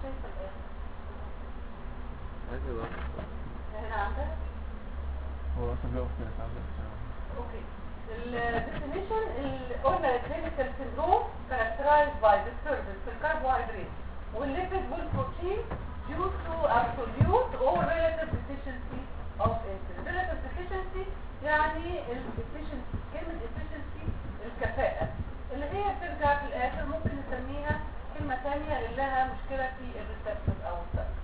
شايفه الاخر هذه واحد هنا عندك هو اصلا بيقف كده ساعات بس اوكي الديفينيشن قلنا clinical syndrome characterized by disturbance في الكربوهيدرات والليبيد والبروتين due to absolute or relative deficiency of insulin relative deficiency يعني ال efficiency كلمة efficiency الكفاءة اللي هي بترجع في الآخر ممكن نسميها كلمة ثانية اللي لها مشكلة في الريسبتور أو السبب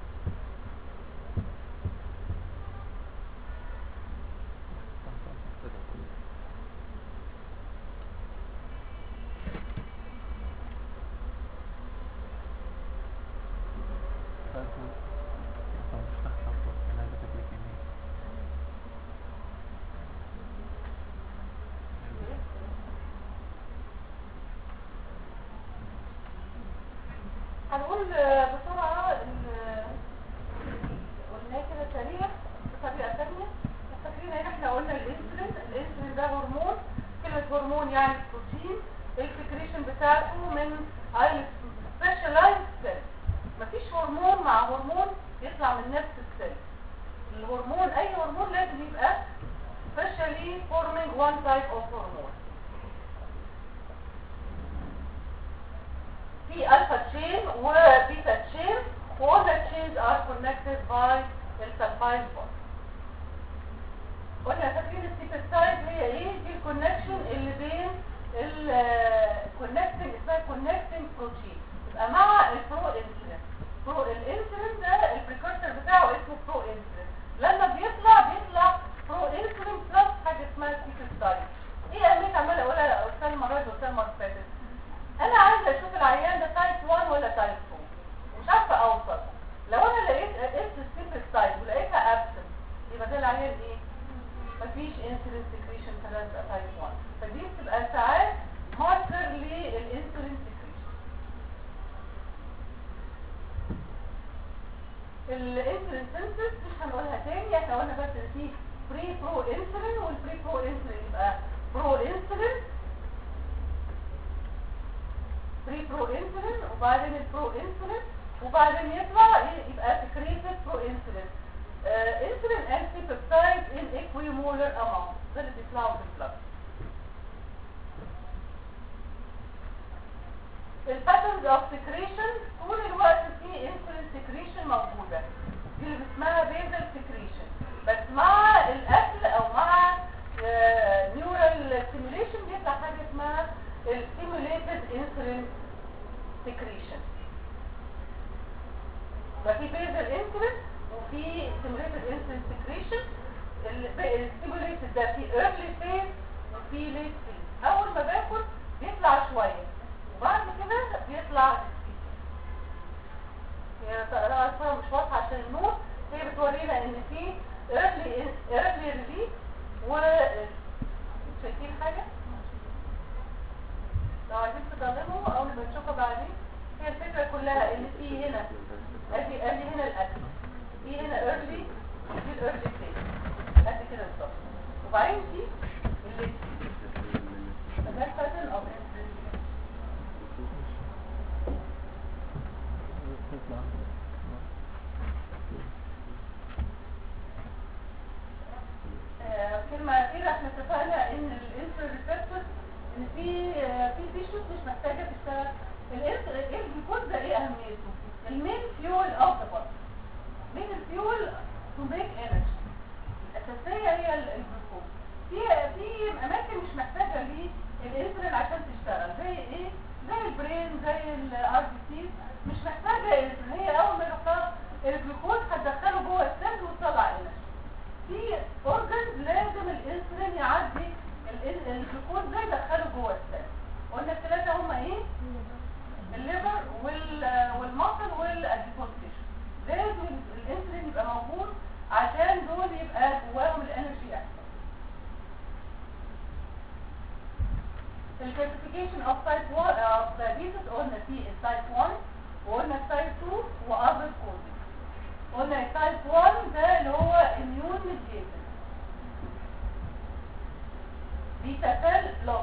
هنقول آه، بسرعة ال- قلناه كده سريع بطريقة ثانية فاكرين ان احنا قلنا الانسولين الانسولين ده هرمون كلمة هرمون يعني بروتين الفكريشن بتاعته من سبيشالايزد سيل مفيش هرمون مع هرمون يطلع من نفس السيل الهرمون اي هرمون لازم يبقى specially forming one type of hormone في alpha chain وبيتا chain all the chains are connected by السلفايد bond قلنا فاكرين السيبستايد هي ايه دي الكونكشن اللي بين الكونكتنج اسمها كونكتنج بروتين يبقى مع البرو انسولين برو الانسولين ده البريكورسور بتاعه اسمه برو انسولين لما بيطلع بيطلع برو انسولين بلس حاجه اسمها سيبستايد ايه اهميه عماله اقولها استاذ المره دي واستاذ المره اللي فاتت انا عايزه اشوف العيان ده تايب 1 ولا تايب 2 مش عارفه اوصل لو انا لقيت قست السيمبل سايد ولقيتها ابسنت يبقى ده العيان ايه مفيش انسولين سكريشن ثلاثة تايب 1 فدي بتبقى ساعات ماركر للانسولين سكريشن الانسولين سنسس مش هنقولها تاني احنا قلنا بس ان في بري برو انسولين والبري برو انسولين يبقى برو انسولين بري برو انسولين وبعدين البرو انسولين وبعدين يطلع ايه يبقى سكريتد برو انسولين انسولين and peptide in equimolar amount ده اللي بيطلعوا في البلد الباترنز اوف سكريشن طول الوقت في انسولين سكريشن موجوده دي اللي اسمها بيزل سكريشن بس مع الاكل او مع نيورال ستيميوليشن بيطلع حاجه اسمها الستيميوليتد انسولين سكريشن ففي بيزل انسولين وفي ستيميوليتد انسولين سكريشن الستيميوليتد ده في ايرلي فيز وفي ليت فيز اول ما باكل بيطلع شويه وبعد كده بيطلع هي رأسها مش واضحه عشان النور هي بتورينا ان في ايرلي ايرلي ريليف و شايفين حاجه لو عايزين تضلموا او نبقى نشوفها بعدين هي الفكره كلها ان في هنا ادي ادي هنا الاكل في هنا early وفي الايرلي فيز قد كده بالظبط وبعدين في اللي ده pattern of insulin آه، كلمة أخيرة احنا اتفقنا ان الانسولين ريسبتور ان في آه، في تيشوز مش محتاجة تشتغل الانسولين ايه الجلوكوز ده ايه اهميته؟ المين فيول اوف ذا بودي مين الفيول تو ميك انرجي الاساسية هي ال- الجلوكوز في في اماكن مش محتاجة للانسولين عشان تشتغل زي ايه؟ زي البرين زي الار بي سي مش محتاجة انسولين هي اول ما يروح لها الجلوكوز هتدخله جوه السيل وتطلع انرجي في اورجنز لازم الانسولين يعدي ال- الجلوكوز ده يدخله جوه السيل قلنا الثلاثه هم ايه الليفر وال والمصل والاديبوز تيشو لازم الانسولين يبقى موجود عشان دول يبقى جواهم الانرجي احسن الكلاسيفيكيشن اوف تايب 1 اوف diabetes قلنا في التايب 1 وقلنا التايب 2 واذر كوزز قلنا التايب 1 ده اللي هو immune mediated بيتا سيل لوس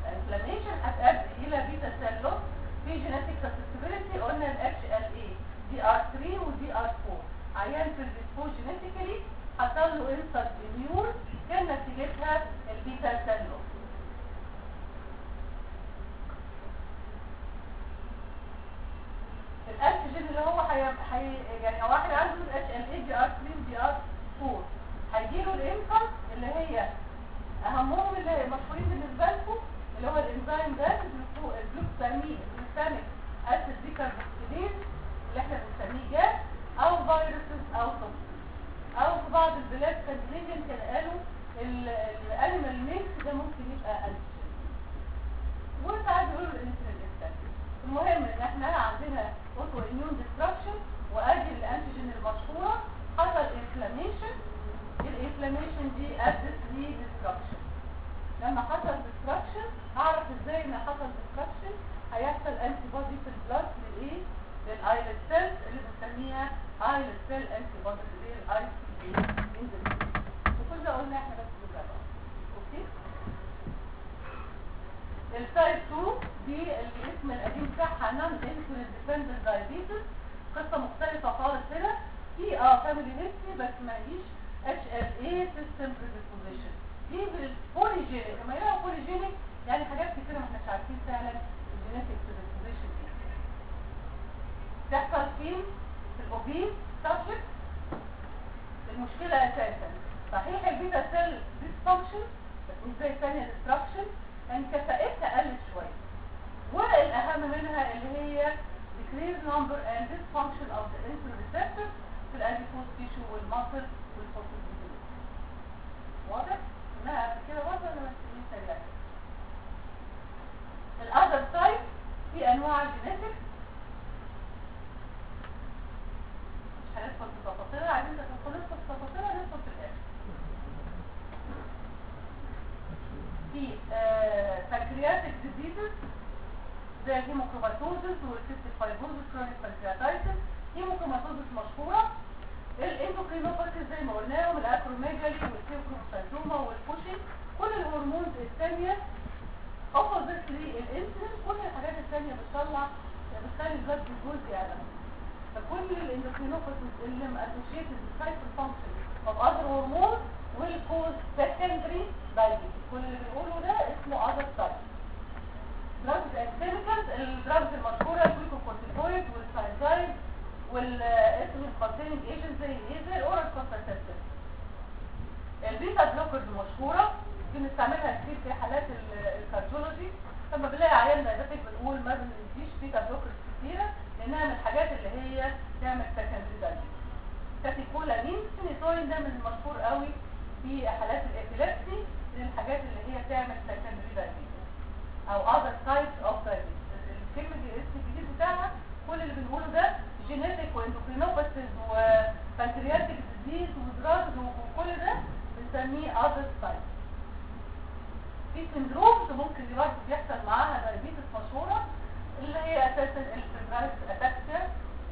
inflammation هتؤدي الى بيتا سيل لوس في genetic susceptibility قلنا ال HLA دي ار 3 ودي ار 4 عيان في الديسبوز جينيتيكالي حصل له انسلت اميون كان نتيجتها البيتا سيل لوس الانتيجين اللي هو حي... حي... يعني واحد عنده اتش ال اي دي ار 3 ودي ار 4 هيجيله الانسلت اللي هي اهمهم اللي مشهورين بالنسبه لكم اللي هو الانزيم ده الجلوكسامين الجلوكساميك اسيد ديكاربوكسيليز اللي احنا بنسميه جاز او فيروسز او توكسين او في بعض البلاد كانت كان قالوا الانيمال ميكس ده ممكن يبقى انتيجين وساعات بيقولوا الانسولين الثاني المهم ان احنا عندنا اوتو اميون ديستراكشن وادي الانتيجين المشهوره حصل انفلاميشن الانفلاميشن دي ادت لي ديستراكشن لما حصل ديستراكشن اعرف ازاي ان حصل ديستراكشن هيحصل انتي بودي في البلاد للايه للايلت سيلز اللي بنسميها ايلت سيل انتي بودي اللي هي الاي سي اي وكل ده قلنا احنا بس بنجربها اوكي التايب 2 دي الاسم القديم بتاعها نون انسولين ديبندنت دايابيتس قصه مختلفه خالص هنا في اه فاميلي هيستوري بس ما هيش اتش ال اي سيستم بريدisposition دي بالبوليجينيك لما يلاقوا بوليجينيك يعني حاجات كتير ما احناش عارفين فعلا الجينيتك بريدisposition دي تحصل فين في الاوبيز سبجكت المشكله اساسا صحيح البيتا سيل ديسفانكشن بس مش زي الثانيه ديستراكشن يعني كفاءتها قلت شويه والاهم منها اللي هي decrease number and dysfunction of the insulin receptor في الاديبوز تيشو والمصل والفوسفوليبيد واضح انها قبل كده برضه ولا مش سريع الاذر تايب في انواع جينيتك مش هندخل في تفاصيلها عايزين تدخلوا ندخل في تفاصيلها ندخل في الاخر في بانكرياتيك ديزيزز زي الهيموكروماتوزس والسيستيك فايبروزس كرونيك بانكرياتايتس هيموكروماتوزس مشهوره الاندوكرينوباثي زي ما قلناهم الاكروميجالي والسيوكروموسايتوما والبوشين كل الهرمونز الثانيه اوبوزيت للانسولين كل الحاجات الثانيه بتطلع بتخلي البلد جلوكوز يعلى فكل الاندوكرينوباثي اللي اسوشيتد بالسايكل فانكشن of other hormones will cause secondary diabetes كل اللي بنقوله ده اسمه other type drugs and chemicals الدراجز المشهورة الجلوكوكورتيكويد والسايزايد والاسم containing agents زي ايه زي الاورال كونتراسبتيف البيتا بلوكرز مشهورة بنستعملها كتير في حالات الكارديولوجي لما بنلاقي عيان دايباتيك بنقول ما بنديش بيتا بلوكرز كتيرة لانها من الحاجات اللي هي تعمل secondary diabetes كاتيكولامين سينيتوين ده من المشهور قوي في حالات الابيليبسي من الحاجات اللي هي تعمل secondary diabetes او other types of diabetes الكلمة دي الاسم الجديد بتاعها كل اللي بنقوله ده جينيتك واندوكرينوباثيز وبنكرياتيك ديزيز ودراجز وكل ده بنسميه other types في سندرومز ممكن دي برضه بيحصل معاها دايابيتس مشهورة اللي هي اساسا الفيبرايس اتاكسيا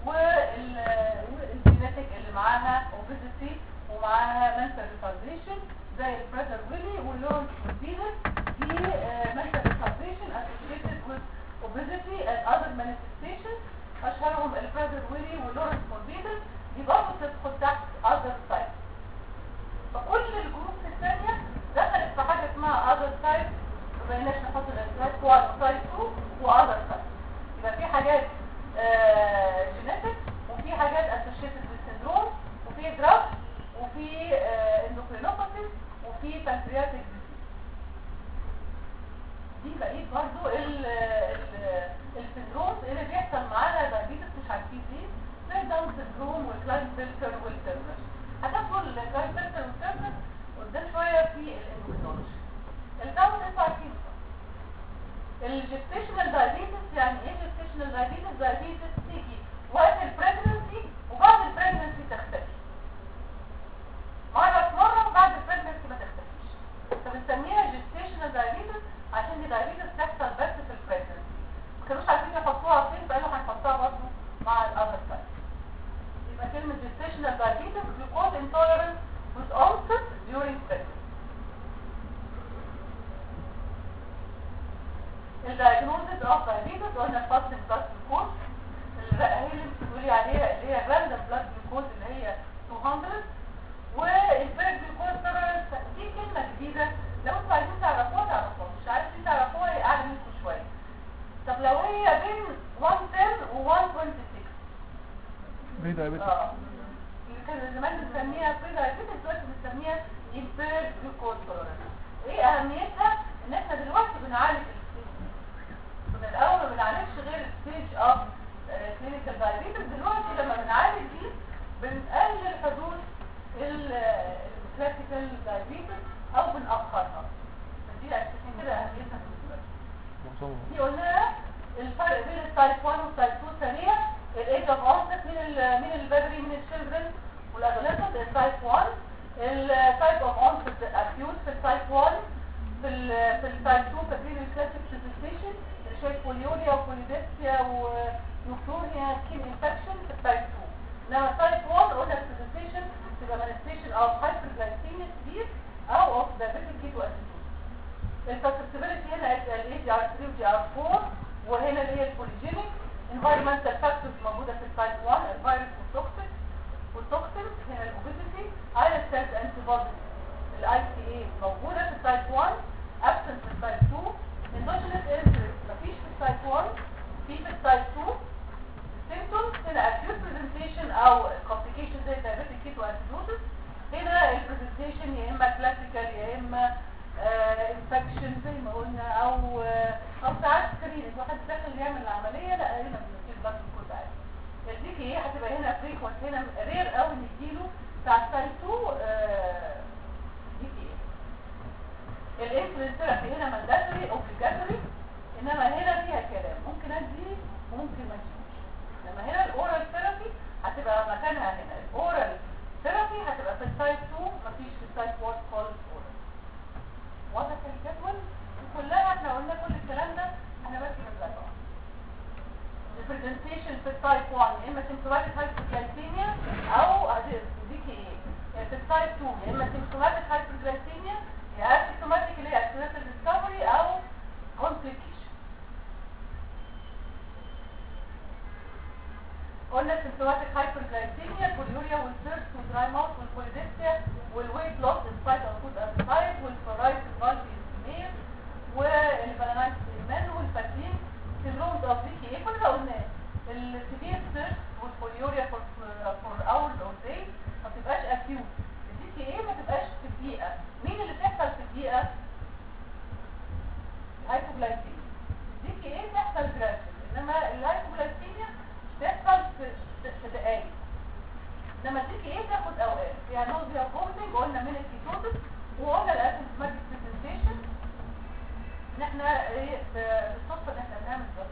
والجينيتك اللي معاها اوبيزيتي ومعاها mental retardation زي البريدر ويلي واللورنس موربيدس دي mental retardation associated with obesity and other manifestations اشهرهم البريدر ويلي واللورنس موربيدس دي برضه تدخل تحت other types فكل الجروبس الثانية دخلت في حاجة اسمها other types ما بقيناش نحط الاسماء هو type 2 و other types يبقى في حاجات جينيتك وفي حاجات associated بالسندروم وفي دراج وفي اندوكرينوباثي وفي بانكرياتيك دي بقيت برضو السندروم اللي بيحصل معانا دايابيتس مش عارفين ليه زي داون سندروم والكلاين فيلتر والترنر هتاخدوا الكلاين فيلتر والترنر قدام شويه في الاندوكرينولوجي الداون انتوا عارفين الجستيشنال دايابيتس يعني ايه جستيشنال دايابيتس دايابيتس تيجي وقت البريجنسي وبعد البريجنسي تختفي مرة في مرة وبعد البريجنسي ما تختفيش فبنسميها جستيشنال دايابيتس عشان دي دايابيتس تحصل بس في البريجنسي ما كانوش عارفين يحطوها فين فقالوا هنحطها برضه مع الاذر سايد يبقى كلمة gestational diabetes glucose intolerance with onset during pregnancy الدايجنوزز اوف دايابيتس قلنا فاست بلاد جلوكوز اللي هي اللي بتقولي عليها بري دايابيتس اه اللي كان زمان بنسميها بري دايابيتس دلوقتي بنسميها impaired glucose tolerance ايه اهميتها ان احنا دلوقتي بنعالج الستيج كنا الاول ما بنعالجش غير الستيج اوف كلينيكال دايابيتس دلوقتي لما بنعالج دي بنقلل حدوث الكلاسيكال دايابيتس او بنأخرها فدي عشان كده اهميتها بالنسبه لنا معظمهم دي قلنا الفرق بين التايب 1 والتايب 2 سريع الايج اوف اونست من ال من البدري من الشيلدرن والادوليسنت التايب 1 التايب اوف اونست اكيوت في التايب 1 في ال في التايب 2 فاكرين الكلاسيك برزنتيشن اللي شايف بوليوريا وبوليديسيا ونيوكلوريا سكين انفكشن في التايب 2 انما التايب 1 قلنا البرزنتيشن تبقى مانيفستيشن اوف هايبرجلايسيميا كبير او اوف دايابيتيك كيتو اسيدوز السسبتبيليتي هنا الاي جي ار 3 وجي ار 4 وهنا اللي هي البوليجينيك environmental factors موجوده في التايب 1 الفيروس والتوكسين والتوكسين هنا الاوبيسيتي ايرس سيلز انتي بودي الاي سي اي موجوده في التايب 1 absent في التايب 2 endogenous insulin مفيش في التايب 1 في في التايب 2 symptoms هنا acute presentation او complications زي diabetic ketoacidosis هنا البرزنتيشن يا اما كلاسيكال يا اما انفكشن زي ما قلنا او آه، او ساعات سكريننج واحد داخل يعمل العمليه لا هنا بنجيب بلاد كود عادي الديك ايه هتبقى هنا فريكوينت هنا رير قوي نديله بتاع تايب 2 ديك ايه الانسولين ثيرابي هنا مانداتوري اوبليجاتوري انما هنا فيها كلام ممكن ادي وممكن ما اديش انما هنا الاورال ثيرابي هتبقى مكانها هنا الاورال ثيرابي هتبقى في التايب 2 مفيش في التايب 1 خالص اورال واضح الجدول كلها احنا قلنا كل الكلام ده احنا بس بنراجعه البرزنتيشن في التايب 1 يا اما سيمتوماتيك هايبرجلايسيميا او هديك ايه يعني في التايب 2 يا اما سيمتوماتيك هايبرجلايسيميا يا اسيمتوماتيك اللي هي اكسيدنتال ديسكفري او كومبليكيشن قلنا سيمتوماتيك هايبرجلايسيميا بوليوريا والثيرست والدراي ماوث والبوليديستيا والويت لوس انسايد اوف فود ابيتايت والفرايت فالفي اسكيميا والبانايت ستيمان والفاتين سيندرومز اوف دي ايه كل ده قلناه السيفير ثيرست والبوليوريا فور فور اورز اور داي ما تبقاش اكيوت الدي كي ايه ما تبقاش في الدقيقه مين اللي بيحصل في الدقيقه الهايبوجلايسيميا الدي كي ايه بتحصل جراديوال انما الهايبوجلايسيميا بتحصل في في دقايق لما تيجي ايه تاخد اوقات يعني نوزيا فومتنج قلنا من الكيتوزس وقلنا الاسيمتوماتيك برزنتيشن ان احنا ايه بالصدفه ان احنا بنعمل ده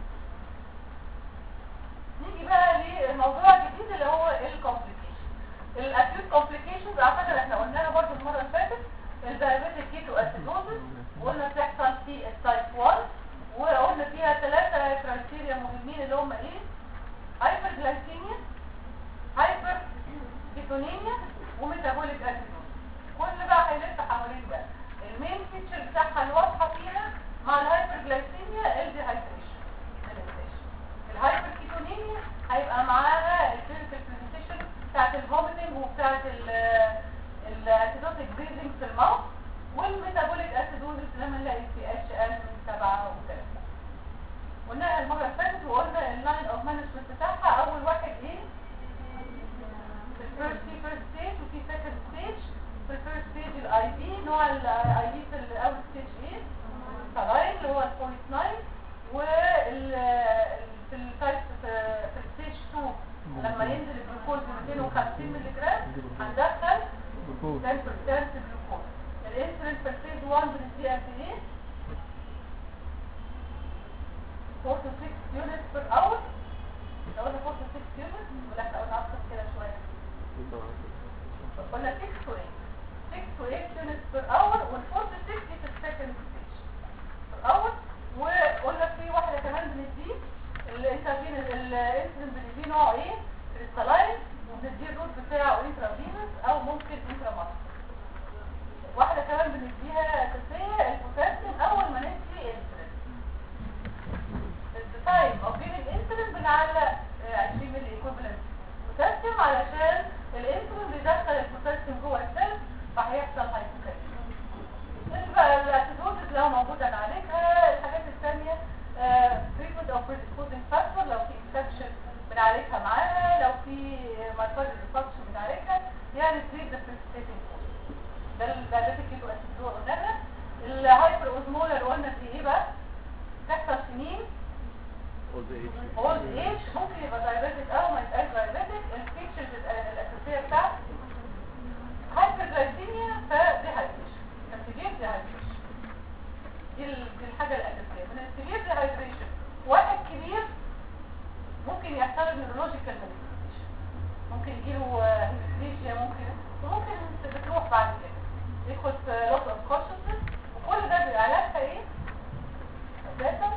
نيجي بقى للموضوع الجديد اللي هو الكومبليكيشن الاكيوت كومبليكيشنز اعتقد احنا قلناها برضو المره اللي فاتت الدايابيتيك كيتو اسيدوزس وقلنا بتحصل في التايب 1 وقلنا فيها ثلاثه كرايتيريا مهمين اللي هم ايه هايبرجلايسيميا هايبر كيتونيميا وميتابوليك اسيدوز كل بقى هيلف حوالين ده المين فيتشر بتاعها الواضحه فيها مع الهايبرجلايسيميا الديهايدريشن الهايبر كيتونيميا هيبقى معاها الكلينيكال برزنتيشن بتاعت الفوميتنج وبتاعت الاسيدوتيك بريزنج في الماوث والميتابوليك اسيدوزس لما نلاقي سي اتش ال من 7 و3 قلناها المره اللي فاتت وقلنا اللاين اوف مانجمنت بتاعها اول واحد ايه الفيرست في فيرست ستيج وفي سكند ستيج في الفيرست ستيج الاي بي نوع الاي بي في الاول ستيج ايه سلاين اللي هو البوينت 9 وال في التايب في الستيج 2 لما ينزل الجلوكوز 250 مللي جرام هندخل 10% جلوكوز الانسولين في الفيز 1 بنديه قد ايه 4 to 6 units per hour لو قلنا 4 to 6 units ولا احنا قلنا اكتر كده شويه قلنا 6 to 8 6 to 8 units per hour وال 4 to 6 دي في السكند ستيج per hour وقلنا في واحده كمان بنديه الانترفين الانسولين بنديه نوعه ايه كريستالاين وبنديه الروت بتاعه انترافينوس او ممكن انتراماسكولار واحده كمان بنديها اساسيه البوتاسيوم اول ما ندي انسولين التايم اوف جيفنج انسولين بنعلق آه، 20 ملي ايكوفالنت بوتاسيوم علشان الانسولين بيدخل البوتاسيوم جوه السيل فهيحصل هايبوكاليميا بقى الاسيدوزز لو موجوده نعالجها الحاجات الثانيه تريتمنت اوف بريدisposing فاكتور لو في انفكشن بنعالجها معاها لو في مايوكارديال انفاركشن بتاعتها يعني تريد ذا بريسيتيتنج ده الدايابيتيك كيتو اسيدوز قلناها الهايبر اوزمولر قلنا في ايه بقى تحصل سنين اولد ايج اولد ايج ممكن يبقى دايابيتيك او ما يبقاش دايابيتيك الفيتشرز الاساسيه بتاعته هايبرجلايسيميا فدي هايدريشن السيفير دي هايدريشن دي ال- دي الحاجه الاساسيه من السيفير دي هايدريشن واحد كبير ممكن يحصل له نيورولوجيكال مانيفستيشن ممكن يجيله هيمستيشيا ممكن وممكن بتروح بعد كده يدخل في لوس اوف كونشسنس وكل ده بيبقى علاجها ايه؟ اساسا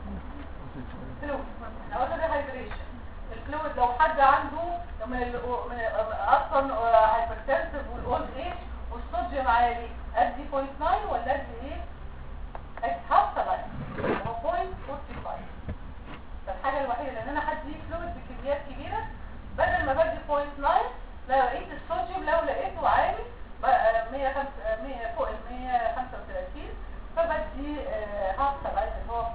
فلويد احنا قلنا ده هايدريشن الفلويد لو حد عنده من ال من اصلا هايبرتنسيف والاولد ايج والصوديوم عالي ادي 0.9 ولا ادي ايه؟ ادي هاف سلاين هو 0.45 فالحاجه الوحيده لان انا هدي فلويد بكميات كبيره بدل ما بدي 0.9 لو لقيت الصوديوم لو لقيته عالي بقى 105 100 فوق ال 135 فبدي هاف سلاين اللي هو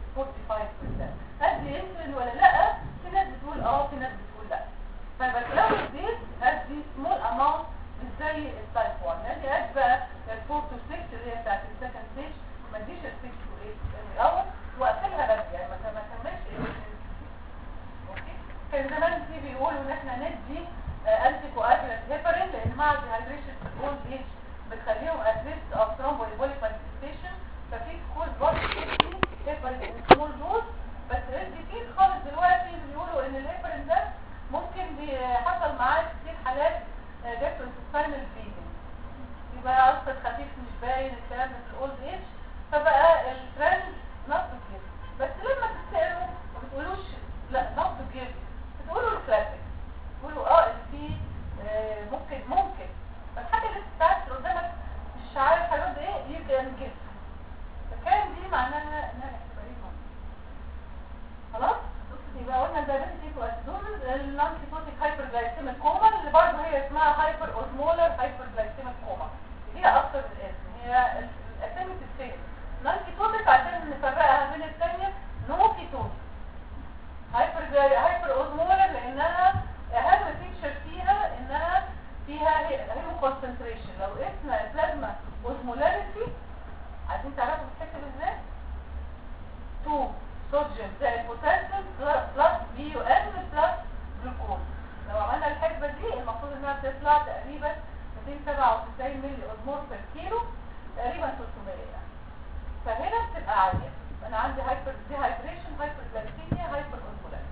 0.45% ادي انسولين ولا لا في ناس بتقول اه في ناس بتقول لا فبس لو اديت ادي سمول اماونت مش زي التايب 1 يعني ادي بقى ال 4 to 6 اللي هي بتاعت السكند ستيج ما اديش ال 6 to 8 من الاول واقفلها بدري يعني ما ما كملش اوكي كان زمان في بيقولوا ان احنا ندي انتي كواجولانت هيبرين لان مع الديهايدريشن في الاولد ايج بتخليهم ادريست اوف ثرومبوليبوليك مانيفستيشن ففي كول بودي سيفتي هيبرين ان سمول دوز بس ادي كتير خالص دلوقتي بيقولوا ان الهيبرين ده ممكن بيحصل معاه كتير حالات جاستروسيستاينال بليدنج يبقى اصلا خفيف مش باين الكلام ده في الاولد ايج فبقى الترند نوت كده بس لما تسالوا ما بتقولوش لا نوت كده بتقولوا الكلاسيك بتقولوا اه اللي فيه آه، ممكن ممكن فالحاجه اللي بتاعت اللي قدامك مش عارف هيرد ايه يو كان جيت فكان دي معناها انها احتماليه خلاص يبقى قلنا الدايابيتيك كيتو اسيدوزز النون كيتوتيك هايبر جلايسيميك كوما اللي برضه هي اسمها هايبر اوزمولر هايبر جلايسيميك كوما هي اكتر من الاسم هي الاسامي بتتفهم نون كيتوتيك عشان نفرقها بين الثانيه نو كيتوتيك هايبر جلاي- هايبر اوزمولر لانها اهم فيتشر فيها انها فيها هيمو كونسنتريشن لو قسنا البلازما اوزمولاريتي عايزين تعرفوا بتتكتب ازاي 2 صوديوم زائد بوتاسيوم بلس بي يو ان بلس جلوكوز لو عملنا الحسبه دي المفروض انها تطلع تقريبا 297 ملي اوزمول بير كيلو تقريبا 300 يعني فهنا بتبقى عاليه انا عندي هايبر دي هايدريشن هايبر جلايسيميا هايبر اوزمولاريتي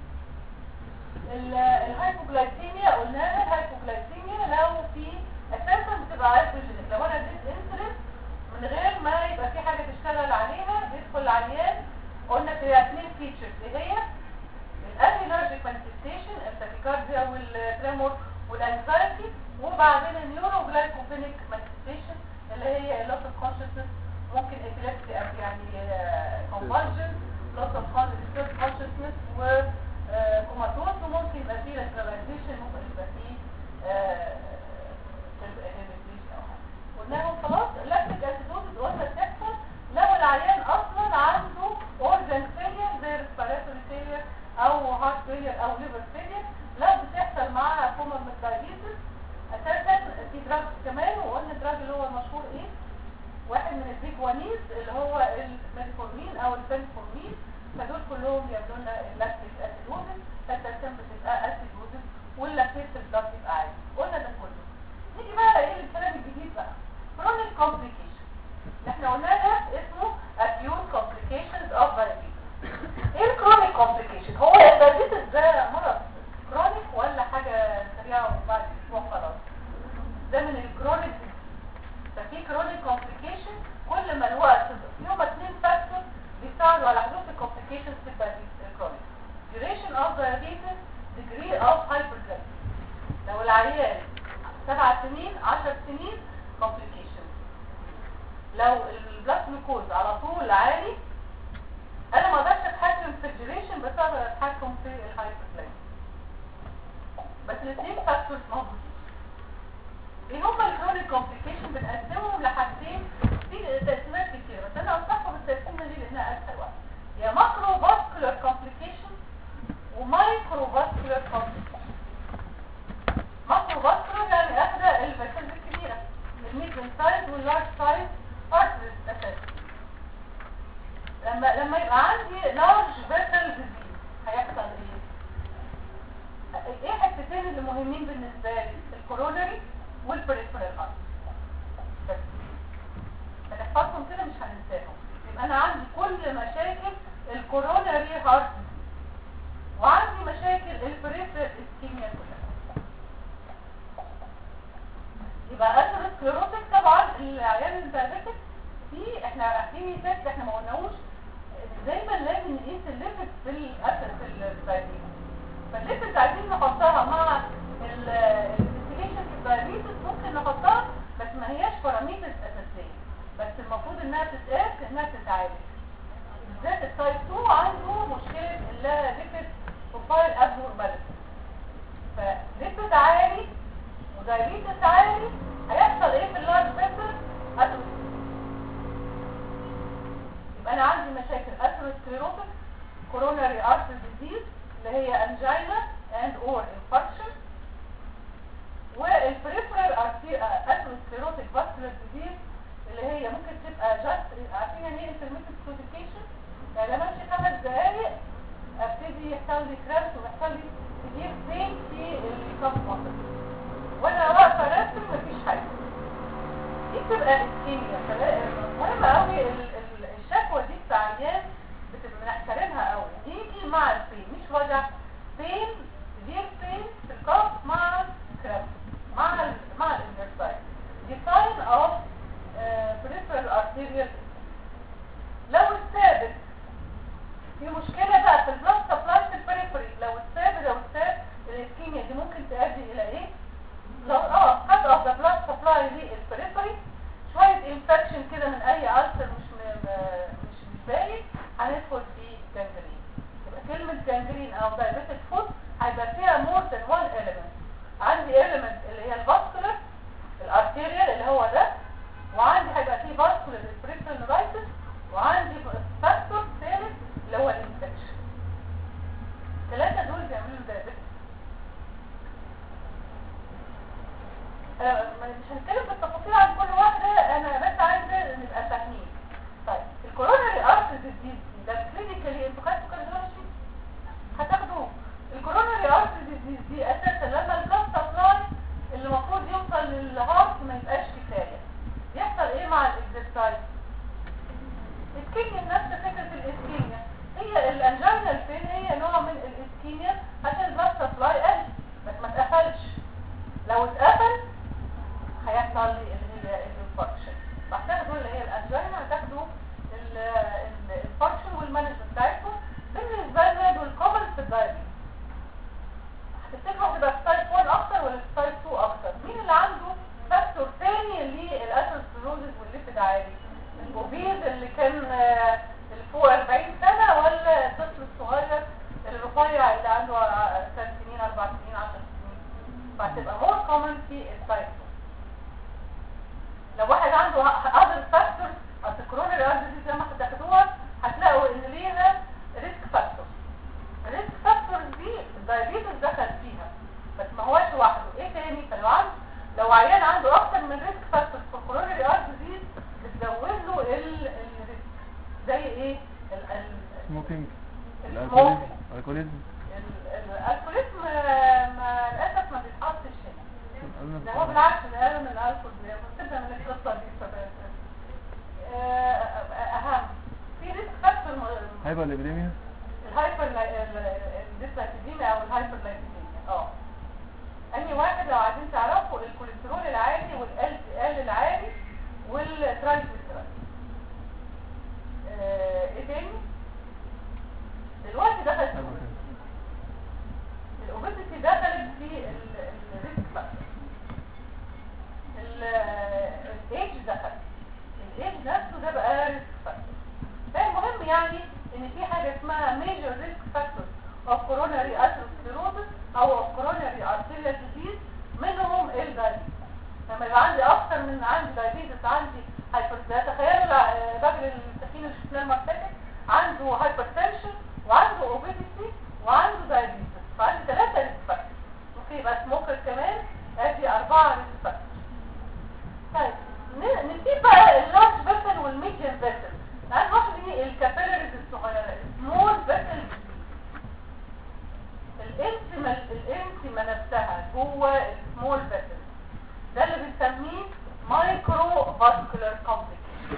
الهايبوجلايسيميا قلناها الهايبوجلايسيميا لو في اساسا بتبقى هايبوجينيك لو انا اديت انسولين من غير ما يبقى في حاجه تشتغل عليها بيدخل العيان قلنا فيها اثنين فيتشرز اللي هي الانيلرجيك مانيفستيشن التاكيكارديا والتريمور والانكزايتي وبعدين النيوروجلايكوبينيك مانيفستيشن اللي هي اللوس اوف كونشسنس ممكن ابيليبسي يعني كونفالجن لوس اوف كونشسنس وكوماتوز وممكن يبقى فيه لاتراليزيشن ممكن يبقى فيه قلناهم خلاص اللاكتيك اسيدوزز قلنا بتحصل لو العيان اصلا عنده اورجان فيلير زي ريسبيراتوري فيلير او هارت فيلير او ليفر فيلير لو بتحصل معاها كومر دايبيتس اساسا في دراج كمان وقلنا الدراج اللي هو المشهور ايه واحد من البيجوانيز اللي هو الميتفورمين او البنفورمين فدول كلهم بيعملوا لنا اللاكتيك اسيدوزز فالتسم بتبقى اسيدوزز واللاكتيك البلاد بيبقى عالي قلنا ده كله نيجي بقى ايه الكلام الجديد بقى chronic complication اللي احنا قلناه ده اسمه acute complications of diabetes ايه الكرونيك complication هو الدايابيتس ده مرض كرونيك ولا حاجة سريعة وبعد اسبوع خلاص ده من الكرونيك ففي كرونيك complication كل ما الوقت في هما اتنين فاكتور بيساعدوا على حدوث الكومبليكيشنز في الدايابيتس الكرونيك duration of diabetes degree of hyperglycemia لو العيان سبع سنين عشر سنين complications لو البلاد جلوكوز على طول عالي انا ما اقدرش اتحكم في الديوريشن بس اقدر اتحكم في الهايبرجلايسيميا بس الاثنين فاكتورز موجودين ايه هما الكرونيك كومبليكيشن بنقسمهم لحاجتين في تقسيمات كتير بس انا انصحكم بالتقسيمه دي لانها اسهل واحده يا ماكرو فاسكولار كومبليكيشن ومايكرو فاسكولار كومبليكيشن الميديم سايز واللارج سايز ارتريز اساسا لما لما يبقى عندي لارج فيسل ديزيز هيحصل ايه ايه حتتين اللي مهمين بالنسبه لي الكورونري والبريفرال هارت بس هنحفظهم كده مش هننساهم يبقى انا عندي كل مشاكل الكورونري هارت وعندي مشاكل البريفرال اسكيميا كلها يبقى اثيروسكليروتيك طبعا العيان الدايابيتك في احنا عارفين فات احنا ما قلناهوش دايما لازم نقيس الليبت في الاثر في الدايابيتس فالليبت عايزين نحطها مع الانفستيجيشن في الدايابيتس ممكن نحطها بس ما هياش باراميترز اساسيه بس المفروض انها تتقاس انها تتعالج بالذات التايب 2 عنده مشكله الليبت بروفايل ابنورماليتي فليبت عالي ودايابيتس عالي هيحصل ايه في اللارج فيسل اثيروسكليروتيك يبقى انا عندي مشاكل اثيروسكليروتيك كوروناري ارتري ديزيز اللي هي انجينا اند اور انفاركشن والبريفرال اثيروسكليروتيك فاسكولار ديزيز اللي هي ممكن تبقى جاست عارفين يعني ايه انترميتنت كلوديكيشن يعني لما امشي خمس دقايق ابتدي يحصل لي كرامس ويحصل لي كتير بين في الكف مصر وانا واقفه راسم مفيش حاجه دي بتبقى اسكيميا مهم قوي الشكوى دي بتاع عيان بتبقى بنحترمها قوي يجي مع البين مش وجع بين دير بين في الكف مع كرامس مع ال مع الاكسرسايز دي ساين اوف peripheral arterial لو الثابت في مشكلة بقى في البلاد سبلاي في البريفري لو الثابت لو الثابت الاسكيميا دي ممكن تؤدي الى ايه لو اه قد اوف ذا بلاد سبلاي للبريفري شوية انفكشن كده من اي ألسر مش م... مش مش باين هندخل في جانجرين يبقى كلمة جانجرين او دايبيتك فوت هيبقى فيها مور ذان وان element عندي element اللي هي الفاسكولار الارتيريال اللي هو ده وعندي هيبقى فيه فاسكولار بريفرال نيرايتس وعندي فاكتور ثالث اللي هو الانفكشن الثلاثه دول بيعملوا دايابيتس مش هنتكلم بالتفاصيل عن كل واحده انا بس عايزه نبقى فاهمين طيب الكوروناري ارتري ديزيز ده كلينيكالي انتوا خدتوا كارديولوجي هتاخدوه الكوروناري ارتري ديزيز دي اساسا لما البلاد سبلاي اللي المفروض يوصل للهارت ما يبقاش كفايه يحصل ايه مع الاكسرسايز الاسكيميا نفس فكره الاسكيميا هي الانجينا الفين هي نوع من الاسكيميا عشان البلاد سبلاي قل بس ما اتقفلش لو اتقفل هيحصل لي اللي هي الانفاركشن فهتاخدوا اللي هي الانجينا هتاخدوا الانفاركشن والمانجمنت بتاعتهم بالنسبه لنا دول كومن في الدايبيتس هتفتكروا هتبقى في تايب 1 اكتر ولا في تايب 2 اكتر مين اللي عنده فاكتور تاني للاتروسكلروزس والليبيد عالي الاوبيز اللي كان آه، اللي فوق 40 سنه ولا الطفل الصغير الرفيع اللي عنده 3 سنين 4 سنين 10 سنين فهتبقى مور كومن في التايب 2 لو واحد عنده اذر فاكتور اصل الكورونا دي زي ما هتاخدوها هتلاقوا ان ليها ريسك فاكتور الريسك فاكتورز دي الدايابيتس دخل فيها بس ما هوش لوحده ايه تاني فلو عنده لو عيان عنده اكتر من ريسك فاكتور في الكوروناري ارت ديزيز بتزود له ال- الريسك زي ايه ال- ال- سموكينج السموكينج الكوليزم ال- الالكوليزم آه، ما للاسف ما بيتحطش هنا ده هو بالعكس ده اقل من الالكول بتبدا من القصه دي فبقى- آه، اهم في ريسك فاكتور م- هايبر الابيديميا الهايبر الديسلايكيديميا او الهايبر لايكيديميا اه انهي واحد لو عايزين تعرفوا الكوليسترول العالي والال ال العالي والترايجليسيرايد آه، ايه تاني دلوقتي دخل الاوبيسيتي دخلت في الريسك فاكتور الايدج دخل الايدج نفسه ده بقى ريسك فاكتور فالمهم يعني ان في حاجه اسمها major risk factors of coronary atherosclerosis او of coronary arterial disease منهم الدايبيتس لما يبقى عندي اكتر من عندي دايبيتس عندي هايبر تخيلوا الع- الراجل التخين اللي شفناه المره اللي فاتت عنده هايبرتنشن وعنده اوبيسيتي وعنده دايبيتس فعندي ثلاثه ريسك فاكتورز ممكن يبقى سموكر كمان ادي اربعه ريسك فاكتورز طيب جوه السمول فيسل ده اللي بنسميه مايكرو فاسكولار كومبليكيشن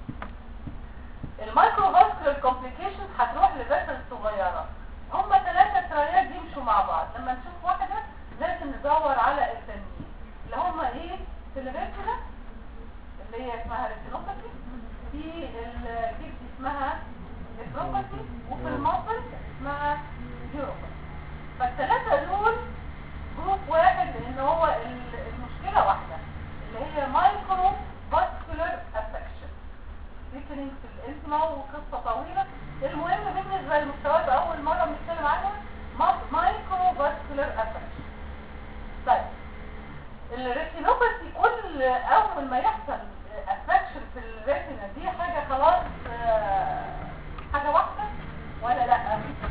المايكرو فاسكولار كومبليكيشن هتروح لفيسل صغيره هما ثلاثه ترايات يمشوا مع بعض لما نشوف واحده لازم ندور على التانيين اللي هما ايه في الريتنا اللي هي اسمها ريتينوباثي في الجيب اسمها نيفروباثي وفي المصل اسمها نيوروباثي فالثلاثه دول جروب واحد لان هو ال- المشكله واحده اللي هي مايكرو فاسكولار افكشن ذكرين في الاسم وقصه طويله المهم بالنسبه للمستويات اول مره بنتكلم عنها مايكرو فاسكولار افكشن طيب الريتينوباثي كل اول ما يحصل افكشن في الريتنا دي حاجه خلاص آه، حاجه واحده ولا لا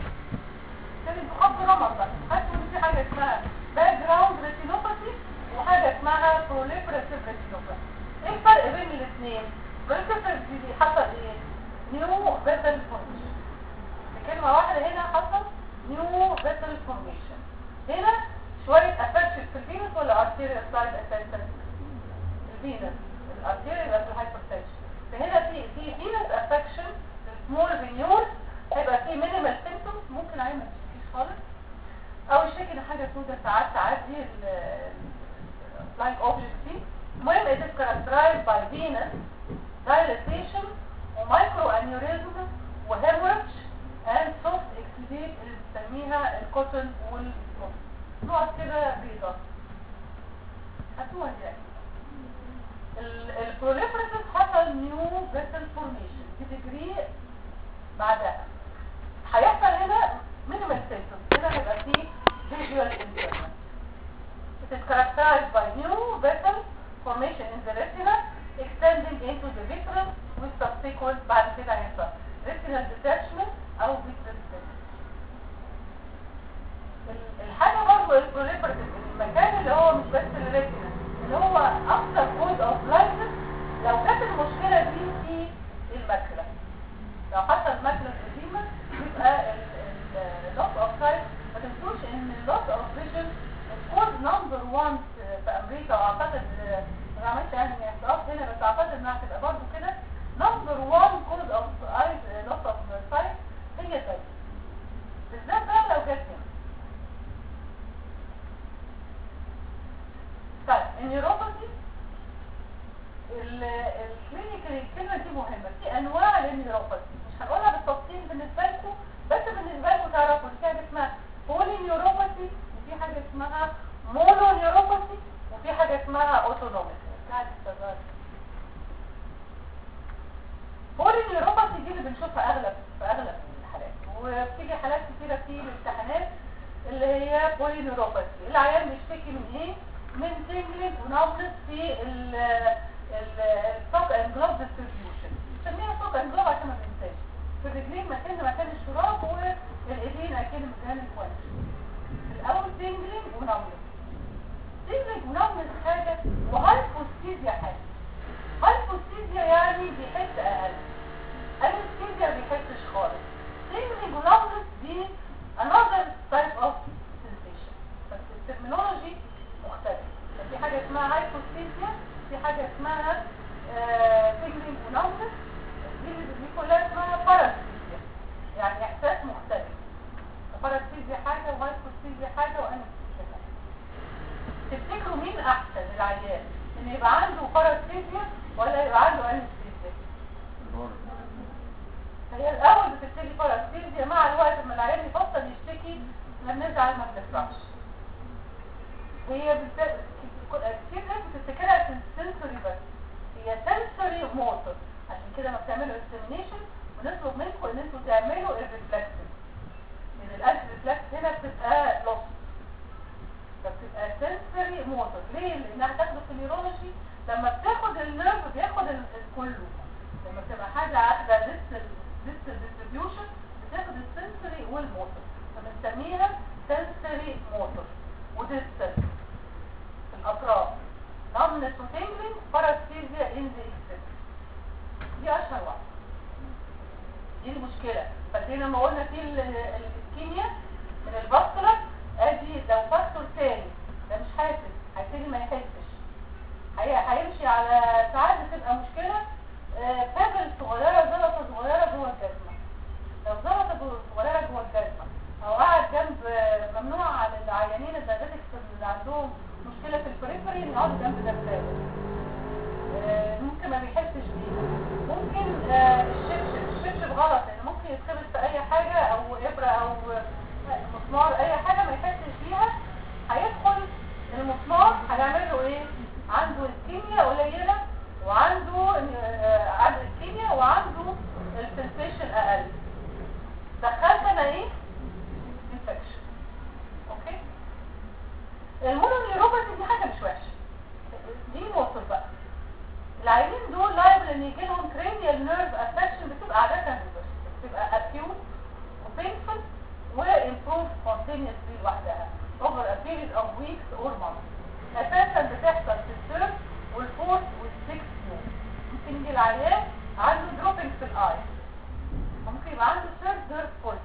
كان بخط رمض بقى حاسس ان في حاجه اسمها باك جراوند ريتينوباثي وحاجه اسمها بروليفراتيف ريتينوباثي ايه الفرق بين الاثنين بروليفراتيف دي حصل ايه نيو فيتال فورميشن كلمه واحده هنا حصل نيو فيتال فورميشن هنا شويه افكشن في الفينس ولا ارتيريال سايد اساسا الفينس الارتيريال يبقى في الهايبرتنشن فهنا في في فينس افكشن سمول فينيول هيبقى في مينيمال سيمبتومز ممكن عين ما تشتكيش خالص او يشتكي ان حاجه سوداء ساعات تعدي لايك اوبجكت دي المهم it is characterized by venous dilatation ومايكرو انيوريزم وهيموريدج and soft exudate اللي بنسميها الكوتن والبروم نقط كده بيضاء هاتوها دي البروليفريتيف حصل نيو فيسل فورميشن بديجري بعدها هيحصل هنا مينيمال سيمبتومز هنا هيبقى فيه visual impairment It is characterized by new vessel formation in the retina extending into the vitreous with subsequent بعد كده هيحصل retinal detachment أو vitreous detachment ال- الحاجة برضه البروليفرتيف المكان اللي هو مش بس الريتنا اللي هو أكثر كود أوف لايسنس لو كانت المشكلة دي في الماكلة لو حصل ماكلة قديمة يبقى اللوس اوف سايت ما تنسوش ان اللوس اوف فيجن الكود نمبر 1 في امريكا واعتقد آه، ما عملتش يعني احصاءات هنا بس اعتقد انها هتبقى برضه كده نمبر 1 كود اوف اي لوس اوف سايت هي زي بالذات بقى لو جت هنا طيب النيوروباثي الكلينيكال الكلمه دي مهمه في انواع للنيوروباثي مش هنقولها بالتفصيل بالنسبه لكم بس بالنسبه لكم تعرفوا في حاجه اسمها بولي نيوروباثي وفي حاجه اسمها مونو نيوروباثي وفي حاجه اسمها اوتونوميك بتاعت الصغار. بولي نيوروباثي دي اللي بنشوفها اغلب في اغلب الحالات وبتيجي حالات كتيره في الامتحانات اللي هي بولي نيوروباثي العيان بيشتكي من ايه من تنجلد ونبلس في ال السوك اند جلوف ديستريبيوشن نسميها سوك اند جلوف عشان ما تنساش في الرجلين مكان مكان الشراب والايدين مكان مكان الوجه الاول تنجلد ونبلس تنجلد ونبلس حاجه وهايبوستيزيا حاجه هايبوستيزيا يعني بيحس اقل انستيزيا ما بيحسش خالص تنجلد ونبلس دي another type of sensation بس الترمينولوجي مختلف في حاجة اسمها هايبوستيزيا في حاجة اسمها تجري ونومس دي دي كلها اسمها باراسيزيا يعني احساس مختلف باراسيزيا حاجة وهايبوستيزيا حاجة وانستيزيا حاجة تفتكروا مين احسن العيان ان يبقى عنده باراسيزيا ولا يبقى عنده انستيزيا هي الاول بتبتدي باراسيزيا مع الوقت لما العيان يفصل يشتكي احنا بنزعل ما بنفرحش هي بالذات كتير ناس بتفتكرها سنسوري بس هي سنسوري موتور عشان كده ما بتعملوا اكزامينيشن ونطلب منكم ان انتوا تعملوا الريفلكسز لان الانتي ريفلكس هنا بتبقى لوس فبتبقى سنسوري موتور ليه؟ لانها تاخده في النيورولوجي لما بتاخد النيرف بياخد ال- كله لما بتبقى حاجه عاقده ديستال ديستال ديستريبيوشن بتاخد السنسوري والموتور فبنسميها سنسوري موتور وديستال في الاطراف نمنس وتنجلينج باراسيزيا ان ذا اكسس دي اشهر واحده دي المشكله فاكرين لما قلنا في ال- الاسكيميا من الفاسكولار ادي لو فاكتور تاني لما عندهم مشكله في البريفري يقعدوا جنب دبابه آه، ممكن ما بيحسش بيها ممكن آه، الشبشب الشبشب غلط لان ممكن يتخبط في اي حاجه او ابره او آه، مسمار اي حاجه ما يحسش بيها هيدخل المسمار هيعمل له ايه عنده الكيمياء قليله وعنده آه، عنده الكيمياء وعنده السنسيشن اقل دخلت انا ايه انفكشن اوكي المونونيوروباثي دي حاجه مش وحشه دي موتور بقى العيانين دول لايبل ان يجي لهم cranial nerve affection بتبقى عاده reversible بتبقى acute وpainful وimprove spontaneously لوحدها over a period of weeks or months اساسا بتحصل في الثيرد والفورث والسكس يوم ممكن يجي العيان عنده dropping في الاي ممكن يبقى عنده ثيرد نيرف فول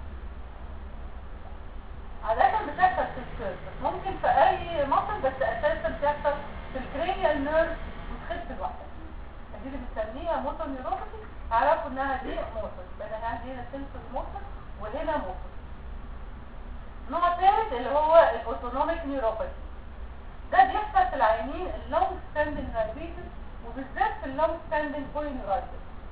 عادة بتحصل في الثيرد بس ممكن في اي مصل بس اساسا بتحصل في الكرينيال نيرف وتخف لوحدها دي اللي بنسميها موتور نيوروباثي اعرفوا انها دي موتور يبقى انا عندي هنا سنسور موتور وهنا موتور نوع ثالث اللي هو الاوتونوميك نيوروباثي ده بيحصل في العيانين اللونج ستاندنج دايابيتس وبالذات في اللونج ستاندنج بولينيورايتس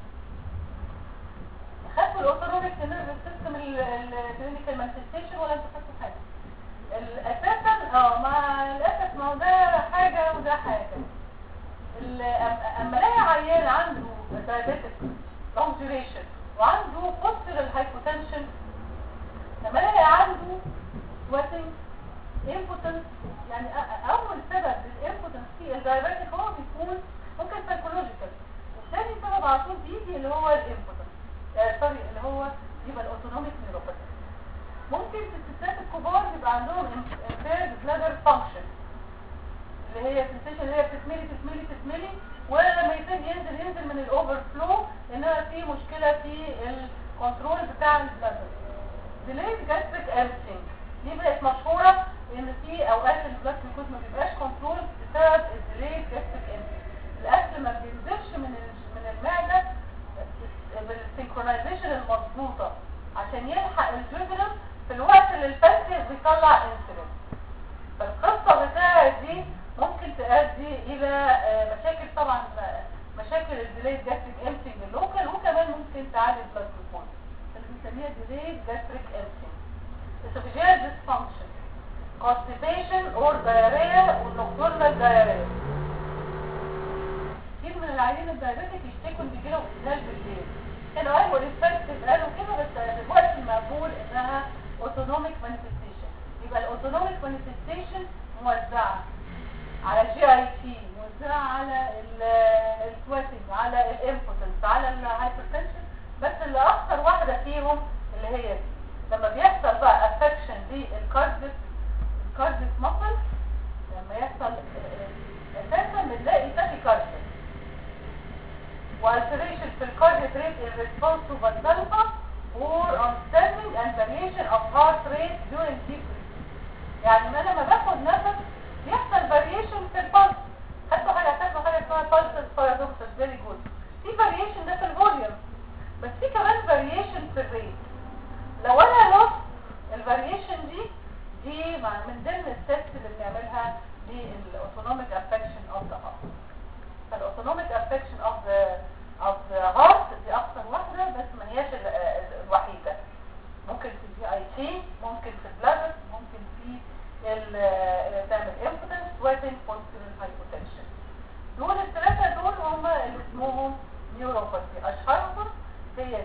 خدتوا الاوتونوميك نيرف سيستم الكلينيكال مانيفستيشن ولا انتوا خدتوا حاجه ال- اساسا اه مع الاسف ما هو ده حاجه وده حاجه ال- أم- اما الاقي عيان عنده diabetic long duration وعنده postural hypotension لما الاقي عنده sweating impotence يعني أ- أ- اول سبب للامبوتنس في الدايابيتك هو بيكون ممكن psychological والثاني سبب على طول بيجي اللي هو الامبوتنس سوري اللي هو يبقى الاوتونوميك نيوروباثي ممكن في الستات الكبار يبقى عندهم impaired bladder function اللي هي السنسيشن اللي هي بتتملي تتملي تتملي ولما يبتدي ينزل ينزل من الاوفر فلو لانها في مشكله في الكنترول بتاع البلادر ديليد جاستريك امبتنج دي بقت مشهوره ان في اوقات البلاد جلوكوز ما بيبقاش كنترول بسبب الديليد جاستريك امبتنج الاكل ما بينزلش من ال- من المعده بالسينكرونايزيشن المظبوطه عشان يلحق الجوجرم في الوقت اللي البنكرياس بيطلع انسولين فالقصة بتاعت دي ممكن تؤدي الى آه، مشاكل طبعا آه، مشاكل الديليد جاستريك امتنج اللوكال وكمان ممكن تعالج بلاد جلوكوز اللي بنسميها ديليد جاستريك امتنج esophageal dysfunction constipation or diarrhea or nocturnal diarrhea كتير من العيانين الدايابيتك يشتكوا ان بيجيلهم اسهال بالليل كانوا قالوا ريسبكتيف قالوا كده بس دلوقتي مقبول انها اوتونوميك مانيفستيشن يبقى الاوتونوميك مانيفستيشن موزعه على جي اي تي موزعه على السويتنج على الامبوتنس على الهايبرتنشن بس اللي اكثر واحده فيهم اللي هي دي لما بيحصل بقى افكشن للكارديس الكارديس ماسل لما يحصل اساسا بنلاقي تاكي كارديس والتريشن في الكارديك ريت in response to Valsalva or on standing and variation of heart rate during deep breathing. يعني ما انا لما باخد نفس بيحصل variation في البلس خدتوا حاجه خدتوا حاجه اسمها pulses paradoxus very good في variation ده في الفوليوم بس في كمان variation في الريت لو انا لوست الفاريشن دي دي مع- من ضمن التست اللي بنعملها للاوتونوميك افكشن اوف ذا هارت فالاوتونوميك افكشن اوف ذا اوف ذا هارت دي اكثر واحده بس ما هياش ال- ال- الوحيده ممكن في الجي اي تي ممكن في البلادر ممكن في ال- تعمل امبوتنس سويتنج بوستيرال هايبوتنشن دول الثلاثه دول هم اللي اسمهم نيوروباثي اشهرهم هي دي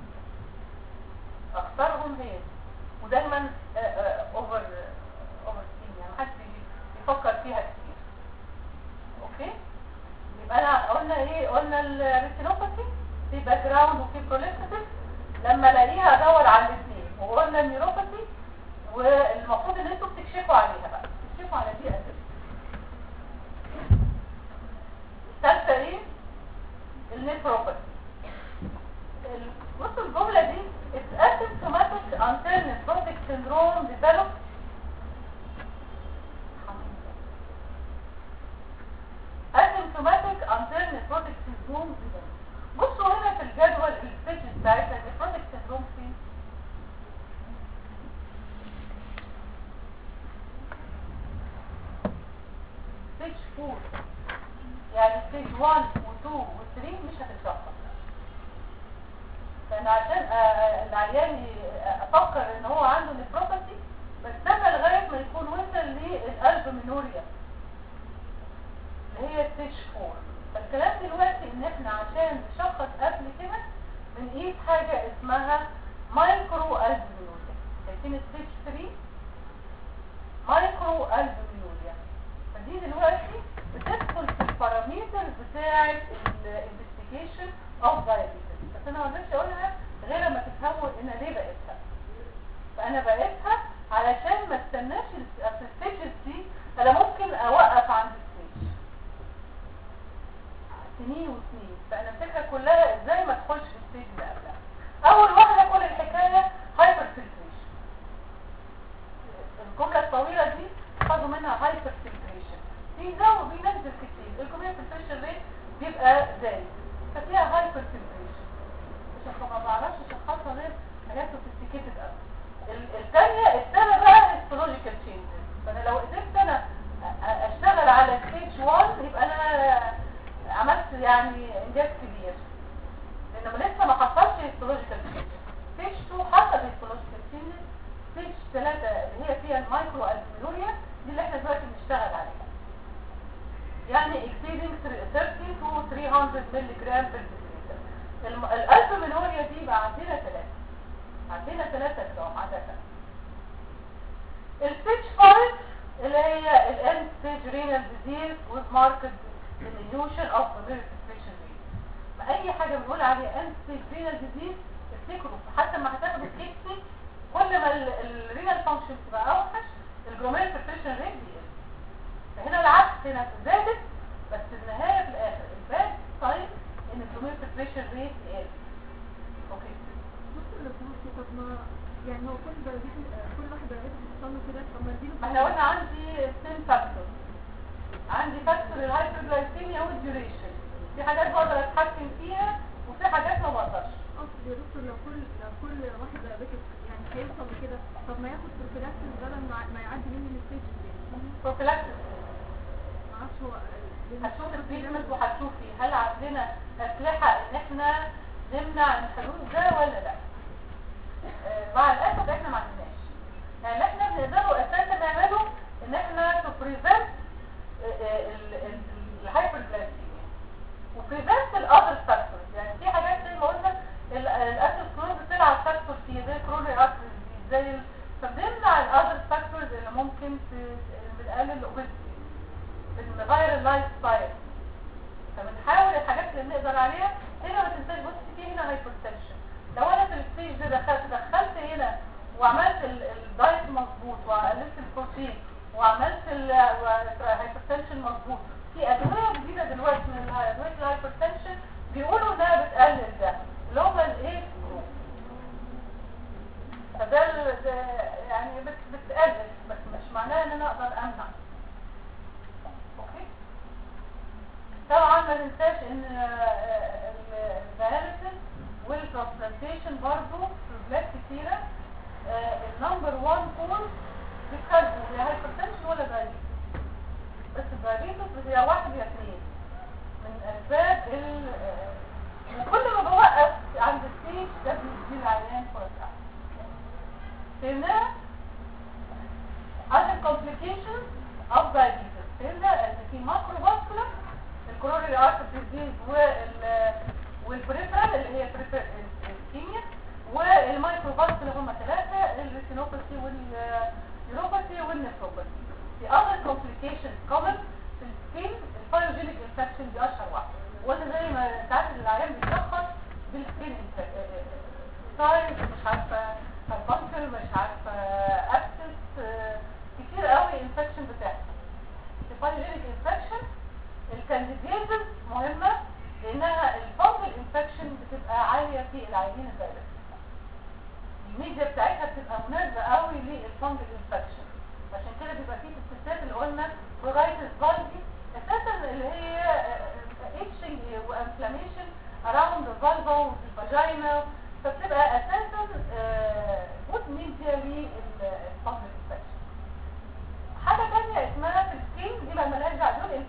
اختارهم هي دي. ودايما اوفر اوفر سين يعني محدش بيفكر فيها كتير اوكي يبقى انا قلنا ايه قلنا الريتينوباثي في باك جراوند وفي بروليفتيف لما الاقيها ادور على الاثنين وقلنا النيوروباثي والمفروض ان انتوا بتكشفوا عليها بقى تكشفوا على دي اساسا الثالثه ايه النيفروباثي بصوا الجملة دي it's asymptomatic until nephrotic syndrome develops asymptomatic until nephrotic syndrome develops بصوا هنا في الجدول الستيج بتاعتها nephrotic syndrome فين ستيج 4 يعني ستيج 1 و2 و3 مش هتتشخص لان عشان آه، آه، العيان ي- آه، افكر ان هو عنده نيفروباثي بستنى لغايه ما يكون وصل للقلب منوريا اللي هي ستيج 4 فالكلام دلوقتي ان احنا عشان نشخص قبل كده بنقيس حاجه اسمها مايكرو قلب منوريا شايفين ستيج 3 مايكرو قلب منوريا فدي دلوقتي بتدخل في الباراميتر بتاع الانفستيجيشن اوف diabetes بس انا ما قدرتش اقولها غير لما تفهموا ان ليه بقيتها فانا بقيتها علشان ما استناش ال- أصل الستيجز دي انا ممكن اوقف عند الستيج سنين وسنين فانا الفكره كلها ازاي ما ادخلش في الستيج اللي قبلها اول واحده كل الحكايه هايبر فلتريشن الجمله الطويله دي خدوا منها هايبر فلتريشن بيزود بينزل كتير الكوميون فلتريشن ريت بيبقى زايد ففيها هايبر فلتريشن عشان ما بعرفش اشخصها غير حاجات سوفيستيكيتد قوي ال- الثانيه الثانيه بقى هيستولوجيكال تشينجز فانا لو قدرت انا أ- أ- اشتغل على ستيج 1 يبقى انا عملت يعني انجاز كبير لان ما لسه ما حصلش هيستولوجيكال تشينجز ستيج 2 حصل هيستولوجيكال تشينجز ستيج 3 اللي هي فيها المايكرو البيوريا دي اللي احنا دلوقتي بنشتغل عليها يعني exceeding 30 to 300 مللي جرام per deciliter الم- الالبومينوريا دي بقى عندنا ثلاثة عندنا ثلاثة جرام عادة الستيج 5 اللي هي الان ستيج رينال ديزيز with marked diminution of the filtration rate ما اي حاجة بنقول عليها ان ستيج رينال ديزيز افتكروا حتى ما هتاخدوا كيكسي كل ما الرينال فانكشن تبقى اوحش الجلوميرال filtration rate بيقل فهنا العكس هنا زادت بس النهاية في الاخر الباد ساين ان الجلوميرال filtration rate يقل اوكي دكتور لو سمحتي طب ما يعني هو كل درجات كل واحد درجات بتوصل له كده طب ما اديله ما احنا قلنا عندي سين فاكتور عندي فاكتور الهايبرجلايسيميا والديوريشن في حاجات بقدر اتحكم فيها وفي حاجات ما بقدرش اقصد يا دكتور لو كل لو كل واحد درجات يعني هيوصل لكده طب ما ياخد بروفيلاكسس بدل ما ما يعدي منه الستيج دي بروفيلاكسس ما اعرفش هو هتشوف التريتمنت وهتشوفي هل عندنا اسلحه ان احنا نمنع الحدوث ده ولا لا آه، مع الاسف احنا ما عندناش يعني اللي احنا بنقدره اساسا نعمله ان احنا تو بريفنت الهايبرجلايسيميا وبريفنت الاذر فاكتورز يعني في حاجات زي ما قلنا الاسيد بتلعب فاكتور فيه زي كروني ارتري زي ال- فبنمنع الاذر فاكتورز اللي ممكن ت- بنقلل الاوبيستي بنغير اللايف ستايل فبنحاول الحاجات اللي بنقدر عليها هنا ما تنساش بص في هنا هايبرتنشن لو انا في الستيج ده دخلت دخلت هنا وعملت ال- الدايت مظبوط وقللت البروتين وعملت الهايبرتنشن مظبوط في ادويه جديده دلوقتي من الها- ادويه الهايبرتنشن بيقولوا انها بتقلل ده اللي هم الايه فده ال- ده يعني بت- بتقلل بس مش معناه ان انا اقدر امنع اوكي طبعا ما ننساش ان الدياليسيس والترانسبلانتيشن برضو في بلاد كتيرة النمبر 1 كوز بتخزن هي هايبرتنشن ولا دايابيتس بس الدايابيتس هي واحد يا اثنين من اسباب ال آه، وكل ما بوقف عند الستيج ده بيدي العيان فرص احسن فهمناها؟ other complications of diabetes فهمنا ان في ماكروفاسكولار الكورونري ارتر ديزيز وال والبريفرال اللي هي الكيميا والمايكروفاسكولار هم ثلاثه الريتينوباثي والنيوروباثي والنيفروباثي في other complications common في السكين البايوجينيك انفكشن دي اشهر واحده وقلنا زي ما ساعات العيان بيتشخص بالسكين سايز مش عارفه البنكر مش عارفه ابسس كتير قوي انفكشن بتحصل البايوجينيك انفكشن الكانديديزز مهمه لانها الفانجل انفكشن بتبقى عاليه في العيانين الدايركت الميديا بتاعتها بتبقى مناسبه قوي للفانجل انفكشن عشان كده بيبقى فيه في الستات اللي قلنا برورايتس فالفي اساسا اللي هي اتشنج وانفلاميشن اراوند الفالفا والفاجينا فبتبقى اساسا جود ميديا للفانجل انفكشن حاجه ثانيه اسمها في السكين دي بقى مالهاش دعوه دول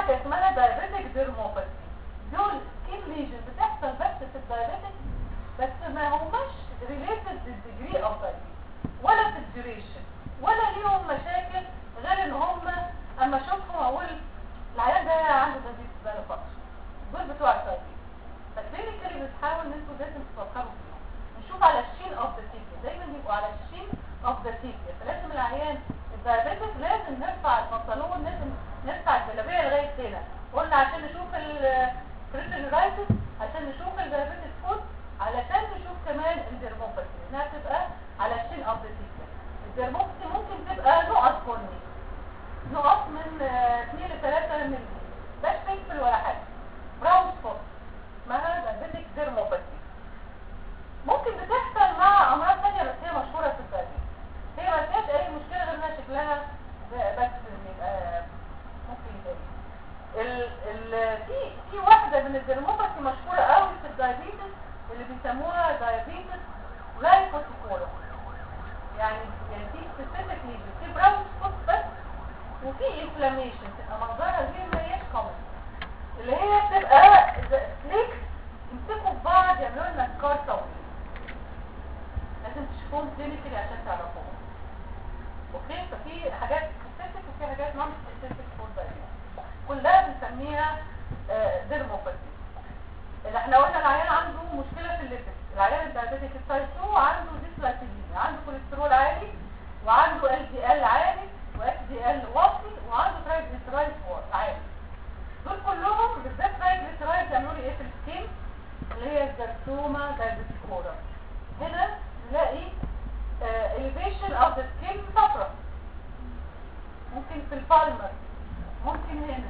حاجه اسمها دايابيتك ديرموباثي دول سكين ليجن بتحصل بس في الدايابيتك بس ما هماش ريليتد للديجري اوف دايابيتس ولا في الديوريشن ولا ليهم مشاكل غير ان هم اما اشوفهم اقول العيان ده عنده دايابيتس بقاله فتره دول بتوع الدايابيتس فالكلينيكالي بتحاول ان انتوا لازم تفكروا فيهم نشوف على الشين اوف ذا تيبيا دايما يبقوا على الشين اوف ذا تيبيا فلازم العيان الدايابيتس لازم نرفع البنطلون لازم نرفع الجلابيه لغايه هنا قلنا عشان نشوف البريشنرايتس عشان نشوف الدايابيتس فود علشان نشوف كمان الديرموباثي انها تبقى على الشين اوف ذا تيبيا الديرموباثي ممكن تبقى نقط بني نقط من 2 ل 3 مللي مش بينفل ولا حاجه براون سبوت اسمها دايابيتك ديرموباثي ممكن بتحصل مع امراض ثانيه بس هي مشهوره في الدايابيتس هي ما فيهاش اي مشكله غير انها شكلها ب- بس يبقى ممكن يبقى ال ال في في واحده من الديرموباثي مشهوره قوي في الدايابيتس اللي بيسموها دايابيتس لايكوسيكولا يعني يعني في سبيسيفيك ليجن في براون سبوت بس وفي انفلاميشن تبقى منظرها غير ما هيش كومن اللي هي بتبقى فليكس يمسكوا في بعض يعملوا لنا سكار طويل لازم تشوفوهم كلينيكالي عشان تعرفوهم اوكي ففي حاجات سبيسيفيك وفي حاجات نون سبيسيفيك فور كلها بنسميها ديرموباثي اللي احنا قلنا العيان عنده مشكله في الليبيد العيان الدايابيتيك تايب 2 عنده ديسلايكيميا عنده كوليسترول عالي وعنده ال دي ال عالي واس دي ال واطي وعنده ترايجليسرايد عالي دول كلهم بالذات ترايجليسرايد يعملوا لي ايه في السكين اللي هي الجرثومه دايبيتيكورا هنا نلاقي elevation of the skin صفرة ممكن في البالمر ممكن هنا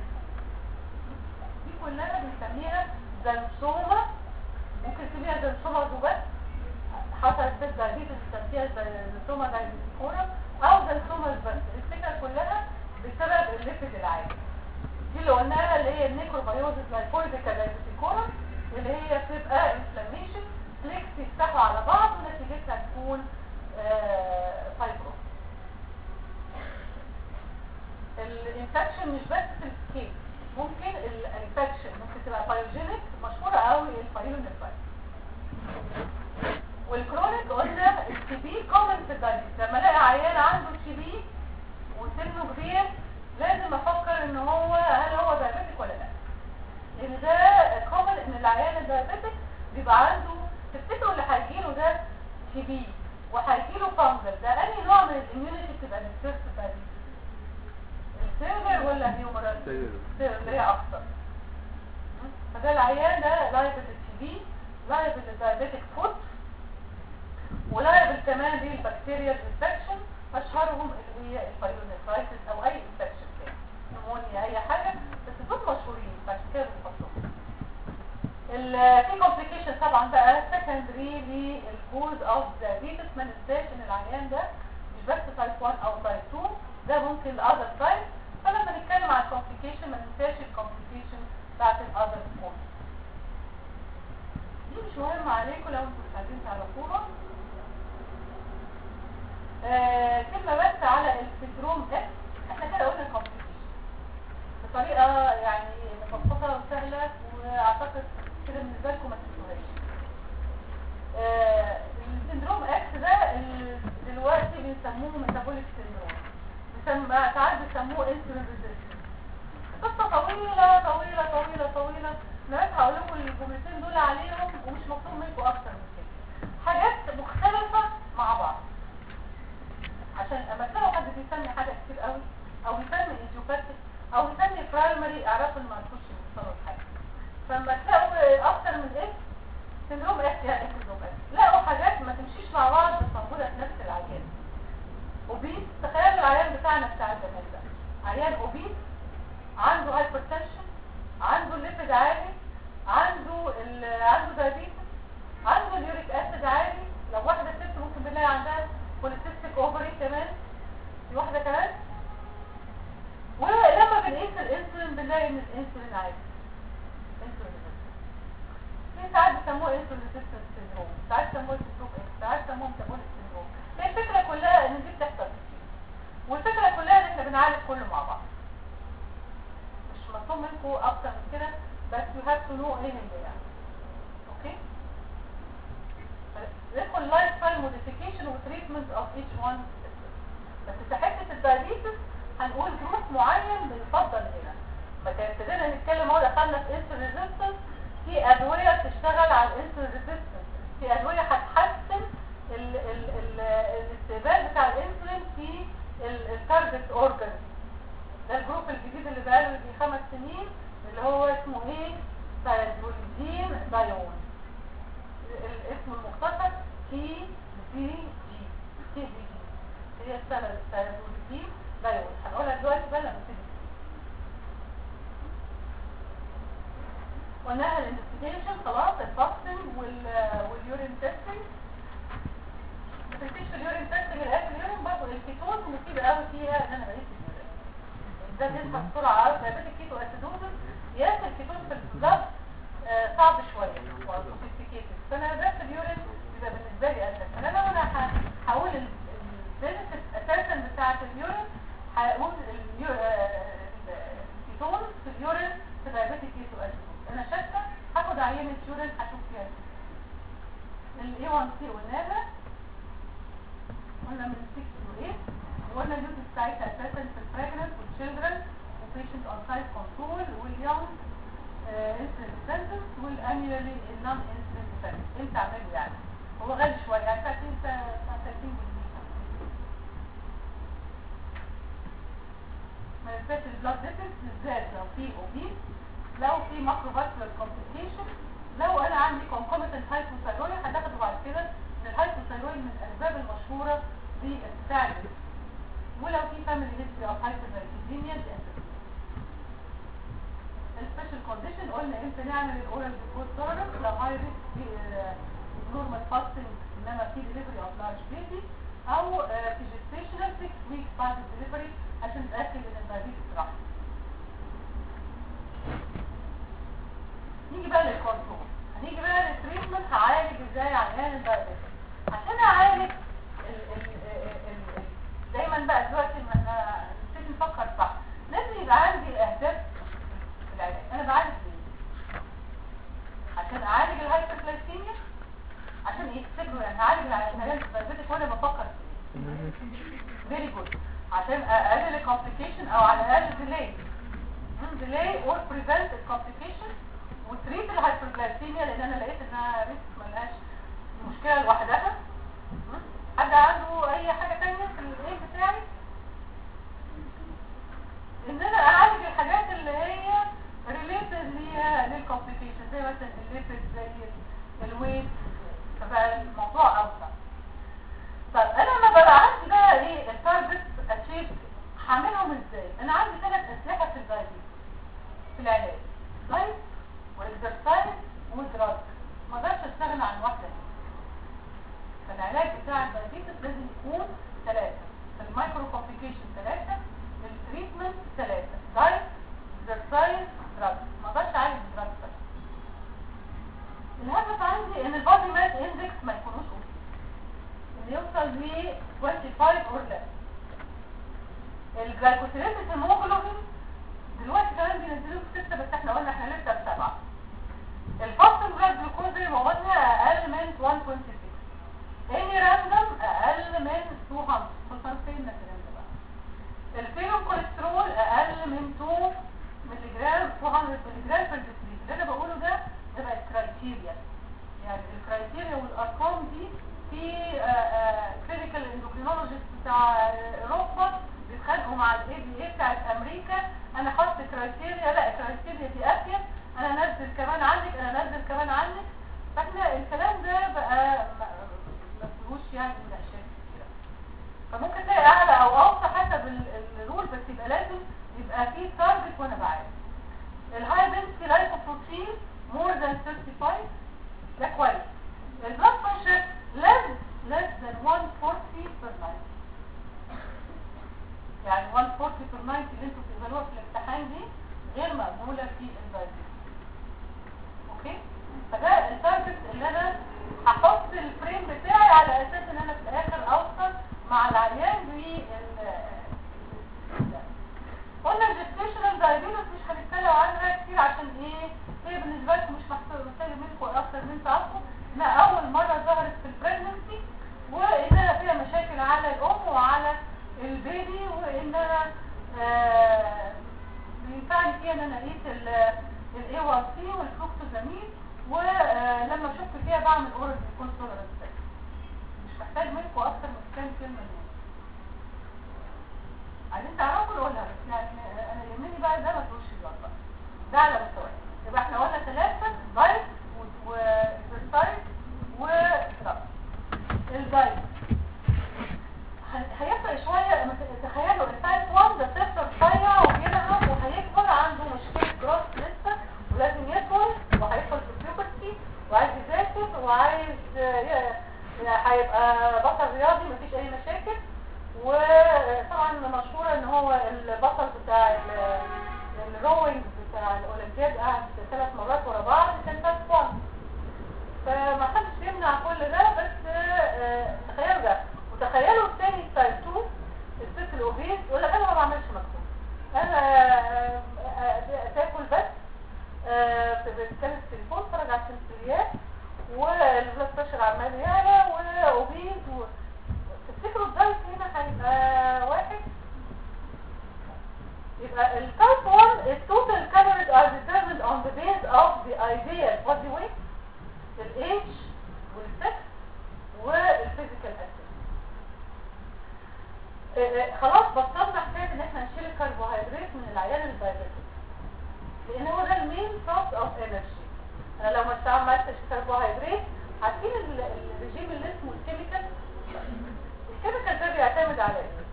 دي كلها بنسميها زنسومة ممكن تسميها زنسومة بس حصلت في الدايبيتس بنسميها زنسومة دايبيتيكورا او زنسومة بس الفكرة كلها بسبب الليبيد العالي دي اللي قلناها اللي هي النيكروبيوزيس لايكويديكا دايبيتيكورا اللي هي بتبقى انفلاميشن فليكس يفتحوا على بعض ونتيجتها تكون فايبروس الانفكشن مش بس في السكين ممكن الانفكشن ممكن تبقى بايوجينيك مشهوره قوي البايونيفايت والكرونيك قلنا التي بي كومن في الدايبيتس لما الاقي عيان عنده تي بي وسنه كبير لازم افكر ان هو هل هو دايبيتك ولا لا لان ده كومن ان العيان الدايبيتك بيبقى عنده تفتكروا اللي هيجيله ده تي بي وهيجيله فانجل ده انهي نوع من الاميونيتي بتبقى للسيرس دايبيتس السيرفر ولا هيومرال Cellular. اللي هي اكتر فده العيان ده لايبل للتي بي لايبل للدايبيتك فوت ولايبل كمان للبكتيريال انفكشن اشهرهم اللي هي البايونيفرايتس او اي انفكشن تاني نمونيا اي حاجه بس دول مشهورين عشان كده بنحطهم ال- في كومبليكيشن طبعا بقى سكندري للكوز اوف دايابيتس ما ننساش ان العيان ده مش بس تايب 1 او تايب 2 ده ممكن الاذر تايب فلما نتكلم عن الكومبليكيشن ما ننساش الكومبليكيشن بتاعت الاذر كوز دي مش مهمة عليكم لو انتوا مش عايزين تعرفوها آه كلمة بس على السندروم اس احنا كده قلنا الكومبليكيشن بطريقة يعني مبسطة وسهلة واعتقد كده بالنسبة لكم ما تنسوهاش آه السندروم اكس ده ال- دلوقتي بنسموه ميتابوليك سندروم بيسمى ساعات بيسموه انسولين ريزيستنس قصة طويلة طويلة طويلة طويلة انا بس هقول لكم الجملتين دول عليهم ومش مطلوب منكم اكتر من كده حاجات مختلفة مع بعض عشان اما تلاقوا حد بيسمي حاجة كتير قوي او يسمي ايديوباتيك او يسمي برايمري اعرفوا ان ما عندكوش يوصلوا لحاجة فلما تلاقوا اكتر من اسم سندروم اس يعني سندروم اس لقوا حاجات ما تمشيش مع بعض بس موجودة في نفس العيان اوبيس تخيلوا العيان بتاعنا بتاع زمان ده عيان اوبيس عنده هايبرتنشن عنده الليبيد عالي عنده ال- عنده دايابيتس عنده اليوريك اسيد عالي لو واحده ست ممكن بنلاقي عندها بوليسيستيك اوفري كمان في واحده كمان ولما بنقيس الانسولين بنلاقي ان الانسولين عالي انسولين resistance. في ساعات بيسموه انسولين ريزيستنس سيندروم ساعات بيسموه سيندروم اكس ساعات بيسموه ميتابوليك سيندروم هي الفكره كلها ان دي بتحصل كتير والفكره كلها ان احنا بنعالج كله مع بعض مش مطلوب مطلوب منكم اكتر من كده بس you have to know ايه هي يعني اوكي ندخل لايف ستايل موديفيكيشن وتريتمنت اوف ايتش وان بس في حته الدايابيتس هنقول جروب معين بنفضل هنا ما كان ابتدينا نتكلم اهو دخلنا في انسولين ريزيستنس في ادويه بتشتغل على الانسولين ريزيستنس في ادويه هتحسن ال- ال- ال- الاستقبال بتاع الانسولين في التارجت اورجان ده الجروب الجديد اللي بقاله يجي خمس سنين اللي هو اسمه ايه تايزوليدين دايون الاسم المختصر تي دي جي تي دي جي هي السنة التايزوليدين دايون هنقولها دلوقتي بقى لما تيجي قلناها الانفستيجيشن خلاص الفاستنج واليورين تيستنج ما تنسيش في اليورين تيستنج الاكل اليورين برضه الكيتون مفيدة قوي فيها ان انا بقيت اليورين ده بيظهر بسرعة قوي دايبيتك الكيتو اسيدوزس ياس الكيتون في البلاد آه، صعب شوية وسوفيستيكيتد فانا ده في اليورين بيبقى بالنسبة لي اسهل فانا لو انا ه- هقول البنفيت اساسا بتاعة اليورين هقول اليو- آه، الكيتون في اليورين في دايبيتك كيتو اسيدوزس انا شاكة هاخد عينة يورين هشوف فيها الاي 1 سي قلناها قلنا من 6 to 8 وقلنا اليوز بتاعتها اساسا في البريجننت والchildren وبيشنت اون سايد كنترول واليونج انسولين ديبندنت والانيولي النون انسولين ديبندنت امتى اعمله يعني هو غالي شويه يعني 30 ساعه 30 جنيه ما ينفعش البلاد ديفكت بالذات لو في اوبيس لو في ماكروفاسكولار كومبليكيشن لو انا عندي كونكوميتنت هايبوثايرويد هتاخده بعد كده ان الهايبوثايرويد من الاسباب المشهوره بارتفاع الجسم ولو في فاميلي هيستوري اوف هايبوثايرويديميا دي السبيشال كونديشن قلنا امتى نعمل الاورال جلوكوز تولرنس لو هاي ريسك نورمال فاستنج انما في ديليفري اوف لارج بيبي او آه، في جيستيشنال 6 ويكس بعد الدليفري عشان نتاكد ان الدايابيتس راح نيجي بقى للكنترول هنيجي بقى للتريتمنت هعالج ازاي عيان الدايابيتس عشان اعالج ال- ال- ال- ال- دايما بقى دلوقتي ما احنا نبتدي نفكر صح لازم يبقى عندي اهداف في العلاج انا بعالج ليه عشان اعالج الهايبرجلايسيميا عشان يفتكروا يعني هعالج العيان الدايابيتس وانا بفكر في ايه فيري جود عشان اقلل الكومبليكيشن او على الاقل ديلي ديلي اور بريفنت الكومبليكيشن وتريد الهايبرجلايسيميا لان انا لقيت انها ريسك ملهاش مشكله لوحدها مم. حد عنده اي حاجه تانية في الايه بتاعي ان انا اعالج الحاجات اللي هي ريليتد ليها للكومبليكيشن زي مثلا الليبيد زي ال- الويت فبقى الموضوع اوسع طب انا لما بقى عندي بقى ايه التارجت اتشيف هعملهم ازاي انا عندي ثلاث اسلحه في الدايبيتس في العلاج دايت واكسرسايز ودراج ما اقدرش استغنى عن واحده منهم. فالعلاج بتاع الدايبيتس لازم يكون ثلاثه المايكرو كومبليكيشن ثلاثه التريتمنت ثلاثه دايت اكسرسايز دراج ما اقدرش اعالج الدراج بس الهدف عندي ان البادي ماس اندكس ما يكونوش اوبي ان يوصل ل 25 اور less الجلايكوسيليت هيموجلوبين دلوقتي كمان بينزلوه في 6 بس احنا قلنا احنا لسه في 7 الفاستنج بلاد جلوكوز زي ما قلنا اقل من 126 اني راندوم اقل من 200 خصوصا فين الكلام ده بقى الفيرو كوليسترول اقل من 2 ملي جرام 200 ملي جرام في الديسليت اللي انا بقوله ده ده بقى الكرايتيريا يعني الكرايتيريا والارقام دي في كلينيكال اندوكرينولوجيست بتاع اوروبا بيتخانقوا مع الاي بي اي بتاعت امريكا انا حط كرايتيريا لا الكرايتيريا دي افيد انا انزل كمان عنك انا انزل كمان عنك فاحنا الكلام ده بقى ما ما فيهوش يعني مناقشات كتيره فممكن تلاقي اعلى او اوطى حسب ال- الرول بس يبقى لازم يبقى في تارجت وانا بعالج الهاي دنسيتي لايكوبروتين مور ذان 35 ده كويس البلاد بريشر less less than 140 per 90 يعني 140 per 90 اللي انتوا بتقبلوها في الامتحان دي غير مقبولة في الدايبيتس اوكي فده التارجت اللي انا هحط الفريم بتاعي على اساس ان انا في الاخر اوصل مع العيان بال قلنا الجستيشنال دايبيتس مش هنتكلم عنه عشان ايه هي بالنسبه لكم مش محتاجه محتاجه منكم اكتر من تعرفوا انها اول مره ظهرت في البريجنسي وانها فيها مشاكل على الام وعلى البيبي وانها آه بينفعني فيها ان انا اقيس الاي 1 سي والفلوكسوزامين ولما اشك فيها بعمل اورال كونسولر مش محتاج منكم اكتر من كام كلمه دول عايزين تعرفوا ولا لا يعني انا يهمني بقى ده ما تقولش دلوقتي بقى. ده على مستوى يبقى احنا قلنا ثلاثه دايت وبرسايد وستراف الدايت ه- هيفرق شويه لما ت- تخيلوا التايب 1 ده طفل رفيع وبيلعب وهيكبر عنده مشكله جراس لسه ولازم يكبر وهيدخل في البيوبرتي وعايز يذاكر وعايز آه، ي- هيبقى بطل رياضي مفيش اي مشاكل وطبعا مشهور ان هو البطل بتاع ال- الروينج بتاع الاولمبياد قعد ثلاث مرات ورا بعض كان تايب 1 فما حدش يمنع كل ده بس آه، تخيلوا ده وتخيلوا الثاني تايب 2 الست الاوبيز يقول لك انا ما بعملش مكتوب انا آه، آه، تاكل بس آه، بتتكلم في التليفون اتفرج على التمثيليات والبلاد بريشر عمال يعلى واوبيز و... تفتكروا الدايت هنا هيبقى واحد يبقى التايب 1 التوتال calories are determined on the base of the ideal body weight الايج والسكس والفيزيكال اكتيفيتي خلاص بطلنا حكايه ان احنا نشيل الكربوهيدرات من العيان الدايبيتيك لان هو ده المين سورس اوف انرجي انا لو ما استعملتش كربوهيدرات عارفين ال- الرجيم اللي اسمه الكيميكال الكيميكال ده بيعتمد على ايه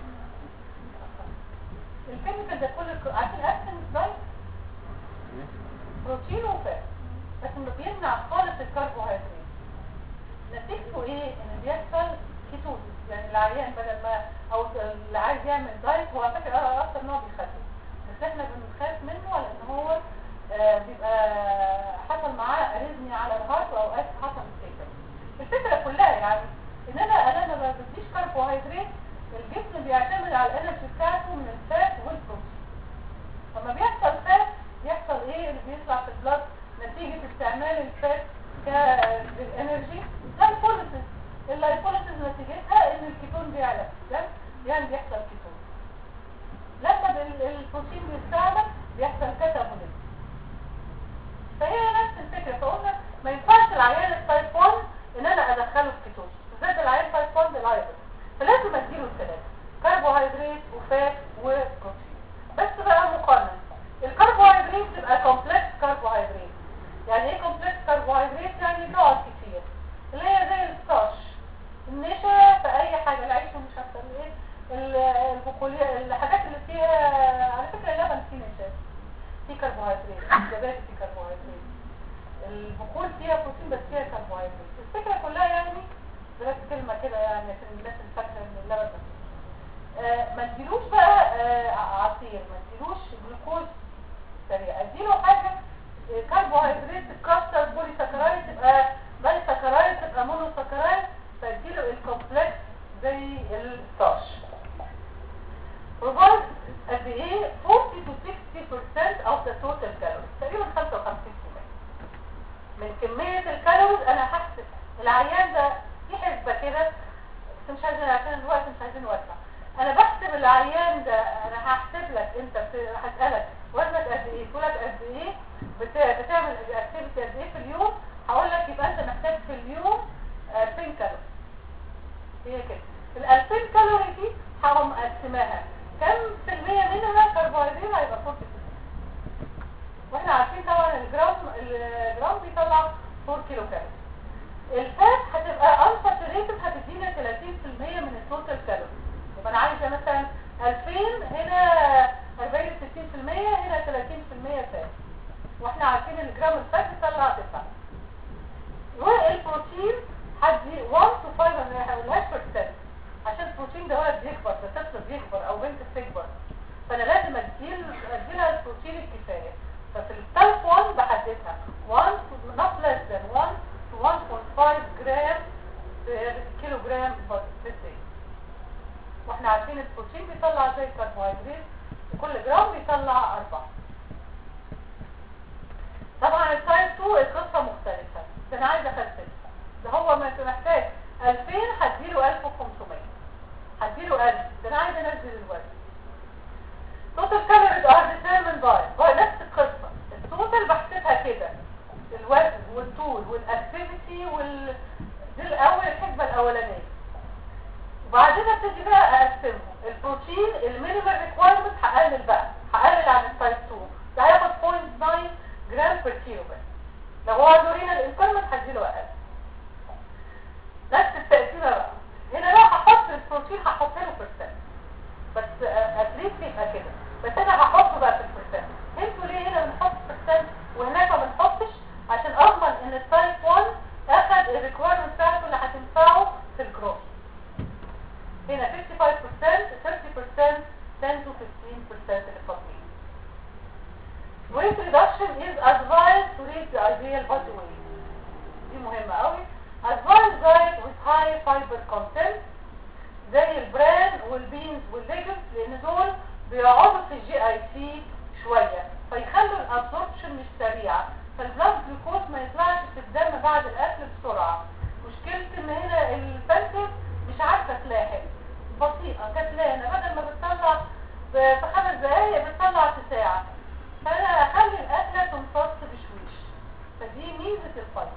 الكيميكال ده كل عارفين اكسنس دايت بروتين وفات بس انه بيمنع خالص الكربوهيدرات نتيجته ايه ان بيحصل كيتوزيس يعني العيان بدل ما او اللي عايز يعمل دايت هو على فكره اه اكتر ان هو بيخسس بس احنا بنخاف منه لان هو آه بيبقى حصل معاه اريزمي على الهارت واوقات حصل مشاكل الفكره كلها يعني ان انا انا ما بديش كربوهيدرات الجسم بيعتمد على الانرجي بتاعته من الفات والبروتين لما بيحصل فات بيحصل ايه اللي بيطلع في البلاد نتيجة استعمال الفات كالانرجي لايبوليسيس اللايبوليسيس نتيجتها ان الكيتون بيعلى في الدم يعني بيحصل كيتون لما ال- البروتين بيستعمل بيحصل كاتابوليزم فهي نفس الفكرة فقلنا ما ينفعش العيان التايب 1 ان انا ادخله في كيتون بالذات العيان تايب 1 ده لايبل فلازم اديله الثلاثة كربوهيدرات وفات وبروتين بس بقى مقارنة الكربوهيدرات تبقى كومبلكس كربوهيدرات يعني ايه كومبلكس كربوهيدرات يعني نقط كتير اللي هي زي الستارش النشا في اي حاجة العيش ومش عارفه ايه ال- البقولية الحاجات اللي فيها على فكرة اللبن فيه نشا فيه كربوهيدرات الزبادي فيه كربوهيدرات البقول فيها بروتين بس فيها كربوهيدرات الفكرة كلها يعني بلاش كلمة كده يعني عشان الناس اللي فاكرة ان اللبن بس آه، ما تديلوش بقى آه، عصير ما تديلوش جلوكوز سريع اديله حاجة آه، كربوهيدرات تكسر بولي سكرايد تبقى باي سكرايد تبقى مونو سكرايد فاديله الكومبلكس زي الستارش provide قد ايه 40 to 60% of the total calories تقريبا 55% من كمية الكالوريز انا هحسب العيان ده في حسبة كده بس مش عايزين عشان الوقت مش عايزين نوسع انا بحسب العيان ده انا هحسب لك انت بت- هسألك وزنك قد ايه طولك قد ايه بت- بتعمل اكتيفيتي قد ايه في اليوم هقول لك يبقى انت محتاج في اليوم 2000 كالوري هي كده ال 2000 كالوري دي هقوم مقسماها كم في المية منها كربوهيدرات هيبقى 40% واحنا عارفين طبعا الجرام الجرام بيطلع 4 كيلو كالوري الفات هتبقى unsaturated هتدينا 30% من التوتال كالوري يبقى انا عايزه مثلا 2000 هنا 40 60% هنا 30% فات واحنا عارفين ان الجرام الفات بيطلع 9 والبروتين هدي 1 to 5 انا ما هقولهاش percent عشان البروتين ده ولد بيكبر ده طفل بيكبر او بنت بتكبر فانا لازم اديل اديلها البروتين الكفايه ففي التالف 1 بحددها 1 to not less than 1 to 1.5 جرام per كيلو جرام per day واحنا عارفين البروتين بيطلع زي الكربوهيدرات كل جرام بيطلع 4 الفاطمين weight reduction is advised to reach the ideal body weight دي مهمة قوي advanced diet with high fiber content زي البران والبينز والليجنز لان دول بيقعدوا في الجي اي سي شوية فيخلوا الابسوربشن مش سريعة فالبلاد جلوكوز ما يطلعش في الدم بعد الاكل بسرعة مشكلة ان هنا البنكرياس مش عارفة تلاحق بطيئة كسلانة بدل ما بتطلع ب- في خمس دقايق بتطلع في ساعة فانا اخلي الاكلة تمتص بشويش فدي ميزة الفايبر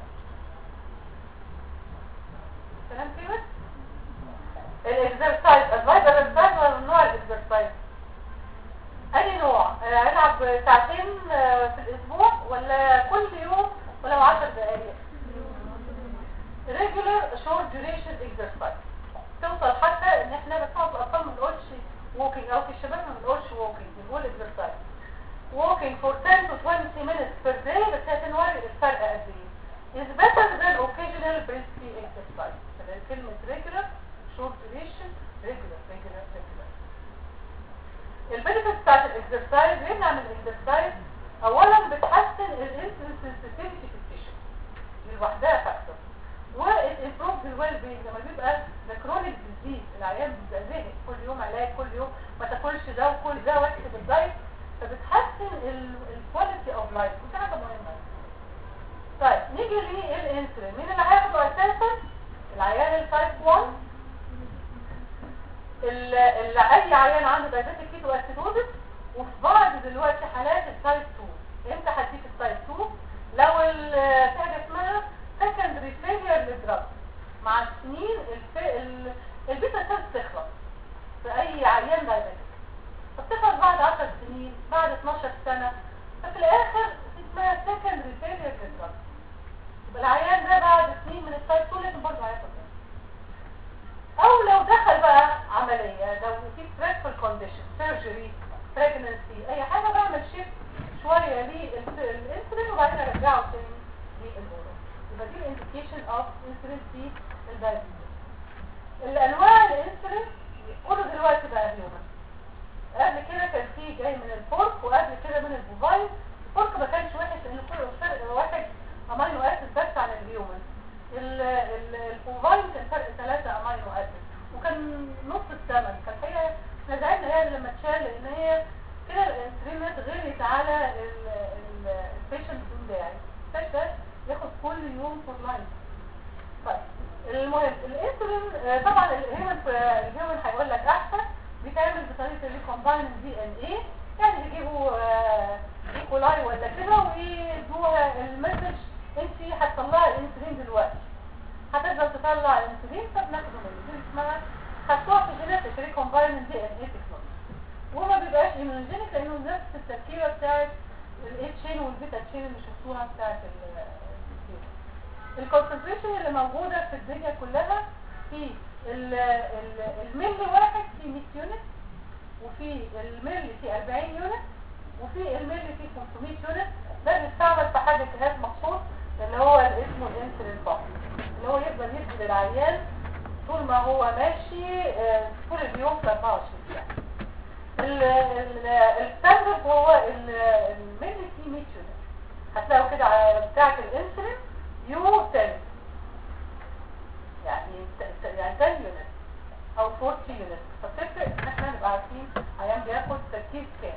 كلام كده الاكسرسايز ادفايس الاكسرسايز ولا من نوع الاكسرسايز اي نوع آه، العب ساعتين آه، في الاسبوع ولا كل يوم ولو 10 دقائق regular short duration exercise توصل حتى ان احنا بس في الاطفال ما بنقولش walking او في الشباب ما بنقولش walking بنقول exercise walking for 10 to 20 minutes per day بس هتنوري الفرق قد ايه is better than occasional brisk exercise فده كلمة regular short duration regular regular regular البنفيت بتاعت الاكسرسايز ليه بنعمل الاكسرسايز اولا بتحسن الانسولين سنسيتيفيتي في التيشو دي لوحدها فاكتور وامبروف الويل بين لما بيبقى ذا كرونيك ديزيز العيان بيبقى زهق كل يوم علاج كل يوم ما تاكلش ده وكل ده واكتب الدايت فبتحسن الكواليتي اوف لايف ودي حاجه مهمه طيب نيجي للانسولين مين اللي هياخده اساسا العيان التايب 1 اللي اللي اي عيان عنده دايبيتيك كيتو اسيدوزس وفي بعض دلوقتي حالات التايب 2 امتى هديك التايب 2 لو ال- في حاجه اسمها سكندري فيلير للدراج مع السنين الف... ال... البيتا سيلز تخلص في اي عيان دايبيتيك فبتخلص بعد 10 سنين بعد 12 سنه ففي الاخر اسمها سكندري فيلير للدراج يبقى العيان ده بعد سنين من التايب 2 لازم برضه هياخد ده. او لو دخل بقى عملية لو في stressful condition surgery pregnancy اي حاجة بعمل شيفت شوية للانسولين وبعدين ارجعه تاني للأورال يبقى دي الانديكيشن اوف انسولين في الدايبيتس الانواع الانسولين كله دلوقتي بقى هيومن قبل كده كان في جاي من البورك وقبل كده من البوفاين البورك ما كانش وحش لان كل فرق واحد امينو اسيد بس عن الهيومن ال- ال- البوفاين كان فرق ثلاثة امينو اسيد وكان نص الثمن كان هي احنا زعلنا هي لما اتشال لان هي كده الانسولينات غلت على البيشنت بدون داعي محتاج ده ياخد كل يوم فور لايف طيب المهم الانسولين آه، طبعا الهيومن الهيومن هيقول لك احسن بيتعمل بطريقه اللي كومباين دي ان ايه يعني بيجيبوا آه، ايكولاي ولا كده ويدوها المسج انت هتطلعي الانسولين دلوقتي هتقدر تطلع الانسولين طب ناخده منه دي اسمها خدتوها في جينيتك ريكومباين دي ان ايه تكنولوجي وما بيبقاش ايمونوجينيك لانه نفس التركيبه بتاعت الاي تشين والبيتا تشين اللي شفتوها بتاعت الكونسنتريشن اللي موجوده في الدنيا كلها في ال- ال- الملي واحد في 100 يونت وفي الملي في 40 يونت وفي الملي في 500 يونت ده بيستعمل في حاجه جهاز مخصوص اللي هو اللي اسمه الانسولين بامب اللي هو يقدر يدي للعيان طول ما هو ماشي آه، طول اليوم في 24 ساعه ال- ال- الستاندرد هو ال- الملي في 100 يونت هتلاقوا كده على بتاعه الانسولين يو 10 يعني ت- ت- يعني 10 يونت او 40 يونت فتفرق ان احنا نبقى عارفين عيان بياخد تركيز كام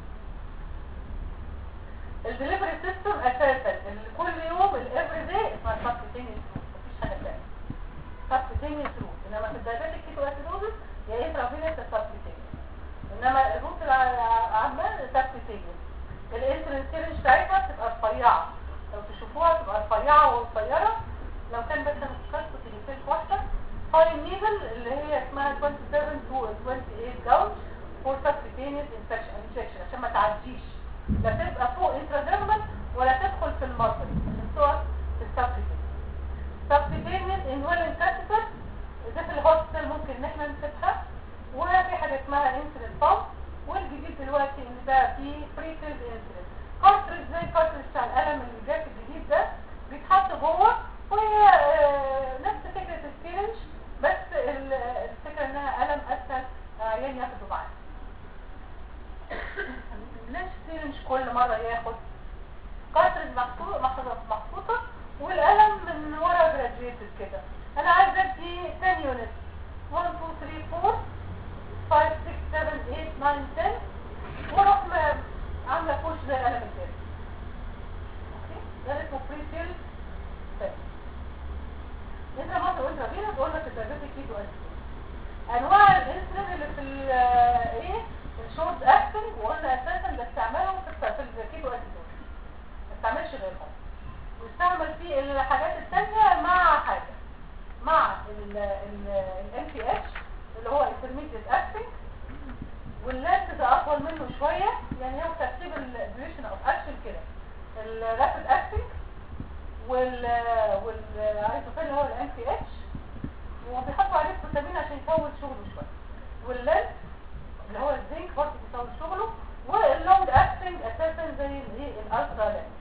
الدليفري سيستم اساسا اللي كل يوم الافري داي اسمها سبكتينيوس روت مفيش حاجه ثانيه سبكتينيوس روت انما في الدايبيتيك كيتو اسيدوزس يا انترافينوس سبكتينيوس انما الروت العامه سبكتينيوس الانسولين سيرنج بتاعتها بتبقى رفيعه لو تشوفوها تبقى رفيعه وقصيره لو كان بس متخصص تليفون واحده هاي نيدل اللي هي اسمها 27 to 28 جاوج فور سبكتينيوس انفكشن عشان ما تعديش لا تبقى فوق انتراديرمال ولا تدخل في المصل عشان تقف في السبكتينيوس سبكتينيوس انولين كاتيتر ده في الهوستل ممكن ان احنا نسيبها وفي حاجه اسمها انسولين بامب والجديد دلوقتي ان ده في فري فيز انسولين كارتريج زي الكارتريج بتاع القلم اللي جاي في الجديد ده بيتحط جوه وهي آه، نفس فكره السيرنج بس ال- الفكره انها قلم اسهل عيان ياخده معاه سيرنج كل مره ياخد كارتريج محطوط محطوطه محطوطه والقلم من ورا جراديويتد كده انا عايز ادي 10 يونت 1 2 3 4 5 6 7 8 9 10 واروح م- عامله بوش زي القلم التاني اوكي ده اسمه بري فيل انت ما تقول فينا تقول لك الدايبيتيك كيتو اسيد انواع الانسولين اللي في ال- ايه الشورت اكتنج وقلنا اساسا بستعملهم في الت- في الكيتو اسيد ما استعملش غيرهم ويستعمل في الحاجات التانية مع حاجة مع الام بي اتش اللي هو intermediate acting واللات ده اطول منه شوية يعني هو ترتيب الديوريشن اوف اكشن كده الرابid acting وال والايزوفيل اللي هو الام بي اتش وبيحطوا عليه فيتامين عشان يطول شغله شويه والليد اللي هو الزنك برضه بيطول شغله واللونج اكتنج اساسا زي الايه الالترا ليد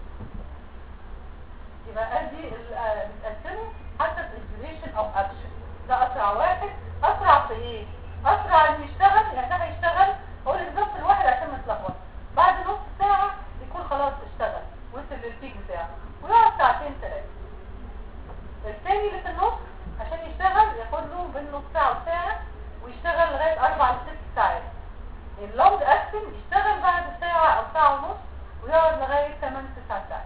يبقى ادي ال- آه، بتقسمه حسب الديوريشن او اكشن ده اسرع واحد اسرع في ايه اسرع انه يشتغل يعني ده هيشتغل هو بالظبط الواحد عشان ما تتلخبط بعد نص ساعه يكون خلاص اشتغل وصل للبيك بتاعه ويقعد ساعتين ثلاثه التاني اللي في النص عشان يشتغل ياخد له بين نص ساعه وساعه ويشتغل لغايه اربع لست ساعات اللونج اكتنج يشتغل بعد ساعه او ساعه ونص ويقعد لغايه 8 9 ساعات